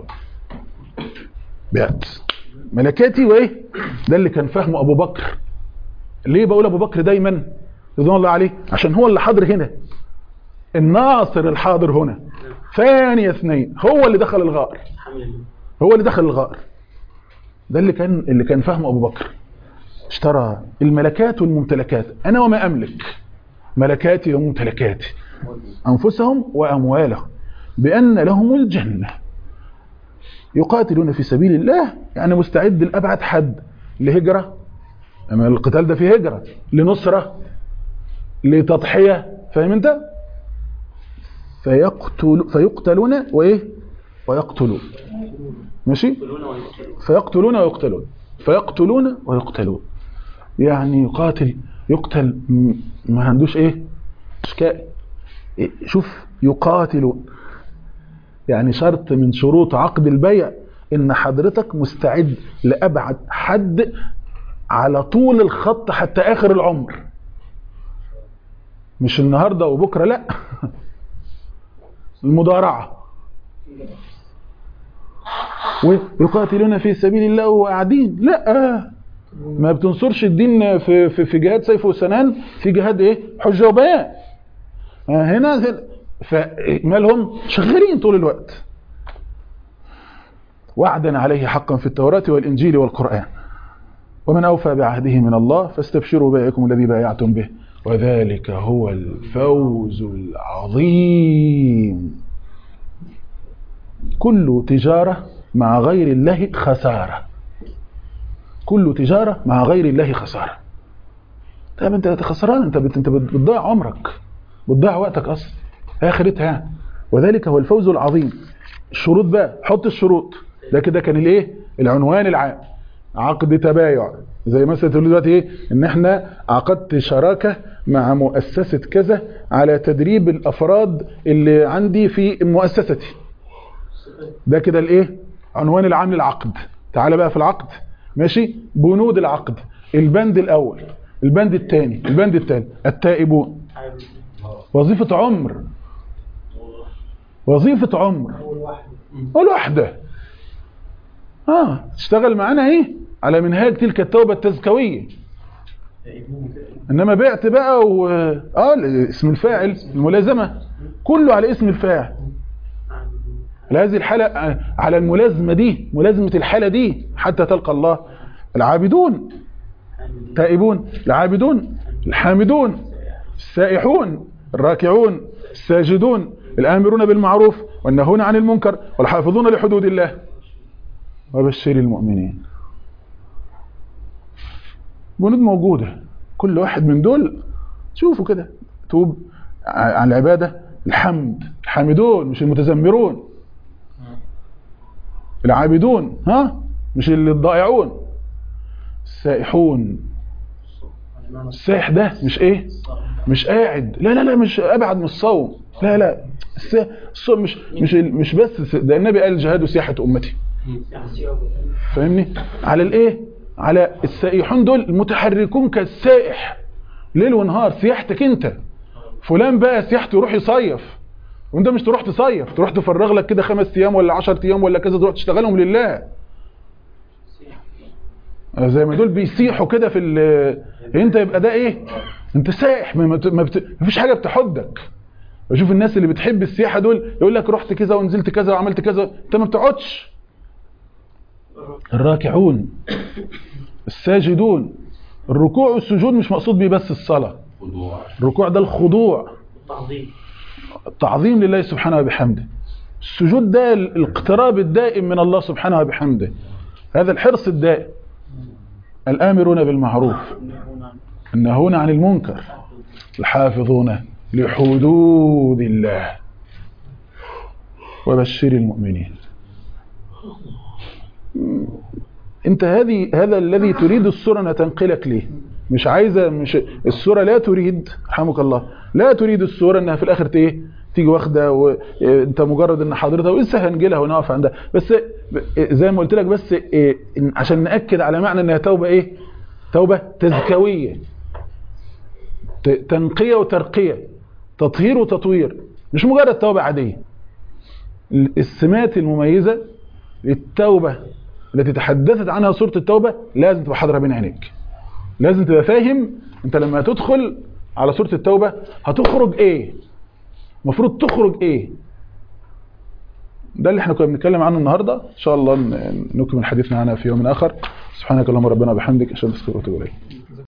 بعت ملكاتي وايه ده اللي كان فهمه ابو بكر ليه بقول ابو بكر دايما رضوان الله عليه عشان هو اللي حاضر هنا الناصر الحاضر هنا ثاني اثنين هو اللي دخل الغار هو اللي دخل الغار ده اللي كان اللي كان فهمه ابو بكر اشترى الملكات والممتلكات انا وما املك ملكاتي وممتلكاتي انفسهم واموالهم بان لهم الجنه يقاتلون في سبيل الله يعني مستعد لابعد حد لهجره اما القتال ده فيه هجره لنصره لتضحيه فاهم انت فيقتل فيقتلون وايه ويقتلون ماشي فيقتلون ويقتلون فيقتلون ويقتلون يعني يقاتل يقتل م- ما عندوش ايه اشكال إيه، شوف يقاتلون يعني شرط من شروط عقد البيع ان حضرتك مستعد لابعد حد على طول الخط حتى اخر العمر مش النهارده وبكره لا المضارعه ويقاتلون في سبيل الله وقاعدين لا ما بتنصرش الدين في في, في جهاد سيف وسنان في جهاد ايه حجه وبيان آه، هنا فمالهم شغالين طول الوقت وعدا عليه حقا في التوراة والإنجيل والقرآن ومن أوفى بعهده من الله فاستبشروا بائكم الذي بايعتم به وذلك هو الفوز العظيم كل تجارة مع غير الله خسارة كل تجارة مع غير الله خسارة طيب انت خسران انت بت- انت بت- بتضيع عمرك بتضيع وقتك اصلا اخرتها يعني وذلك هو الفوز العظيم الشروط بقى حط الشروط ده كده كان الايه العنوان العام عقد تبايع زي مثلا تقول دلوقتي ايه ان احنا عقدت شراكه مع مؤسسه كذا على تدريب الافراد اللي عندي في مؤسستي ده كده الايه عنوان العام للعقد تعال بقى في العقد ماشي بنود العقد البند الاول البند الثاني البند الثاني التائبون وظيفه عمر وظيفه عمر أول واحد اول واحده اه تشتغل معانا ايه على منهاج تلك التوبه التزكويه انما بعت بقى و اه اسم الفاعل الملازمه كله على اسم الفاعل على هذه الحالة آه، على الملازمة دي ملازمة الحالة دي حتى تلقى الله العابدون تائبون العابدون الحامدون السائحون الراكعون الساجدون الآمرون بالمعروف والنهون عن المنكر والحافظون لحدود الله وبشر المؤمنين بنود موجودة كل واحد من دول شوفوا كده توب ع- عن العبادة الحمد الحامدون مش المتذمرون العابدون ها مش اللي الضائعون السائحون السائح ده مش ايه مش قاعد لا لا لا مش ابعد من الصوم لا لا الس- الصوم مش مش مش بس ده النبي قال الجهاد سياحة امتي فاهمني على الايه على السائحون دول المتحركون كالسائح ليل ونهار سياحتك انت فلان بقى سياحته يروح يصيف وانت مش تروح تصيف تروح تفرغ لك كده خمس ايام ولا 10 ايام ولا كذا تروح تشتغلهم لله زي ما دول بيسيحوا كده في ال- انت يبقى ده ايه انت سائح ما, ما, ما بت... مفيش حاجه بتحدك بشوف الناس اللي بتحب السياحه دول يقول لك رحت كذا ونزلت كذا وعملت كذا انت ما بتقعدش الراكعون الساجدون الركوع والسجود مش مقصود بيه بس الصلاه خضوع الركوع ده الخضوع التعظيم التعظيم لله سبحانه وبحمده السجود ده الاقتراب الدائم من الله سبحانه وبحمده هذا الحرص الدائم الآمرون بالمعروف الناهون عن المنكر الحافظون لحدود الله وبشر المؤمنين انت هذه هذا الذي تريد السورة ان تنقلك ليه مش عايزه مش السورة لا تريد رحمك الله لا تريد السورة انها في الاخر ت- ايه تيجي واخده وانت مجرد ان حضرتها ولسه هنجيلها ونقف عندها بس زي ما قلت لك بس إيه، إن- عشان ناكد على معنى انها توبه ايه توبه تزكويه ت- تنقيه وترقيه تطهير وتطوير مش مجرد توبه عاديه السمات المميزه للتوبه التي تحدثت عنها سوره التوبه لازم تبقى حاضره بين عينيك لازم تبقى فاهم انت لما تدخل على سوره التوبه هتخرج ايه المفروض تخرج ايه ده اللي احنا كنا بنتكلم عنه النهارده ان شاء الله ن- نكمل حديثنا عنها في يوم اخر سبحانك اللهم ربنا وبحمدك اشهد ان لا اله الا انت استغفرك واتوب اليك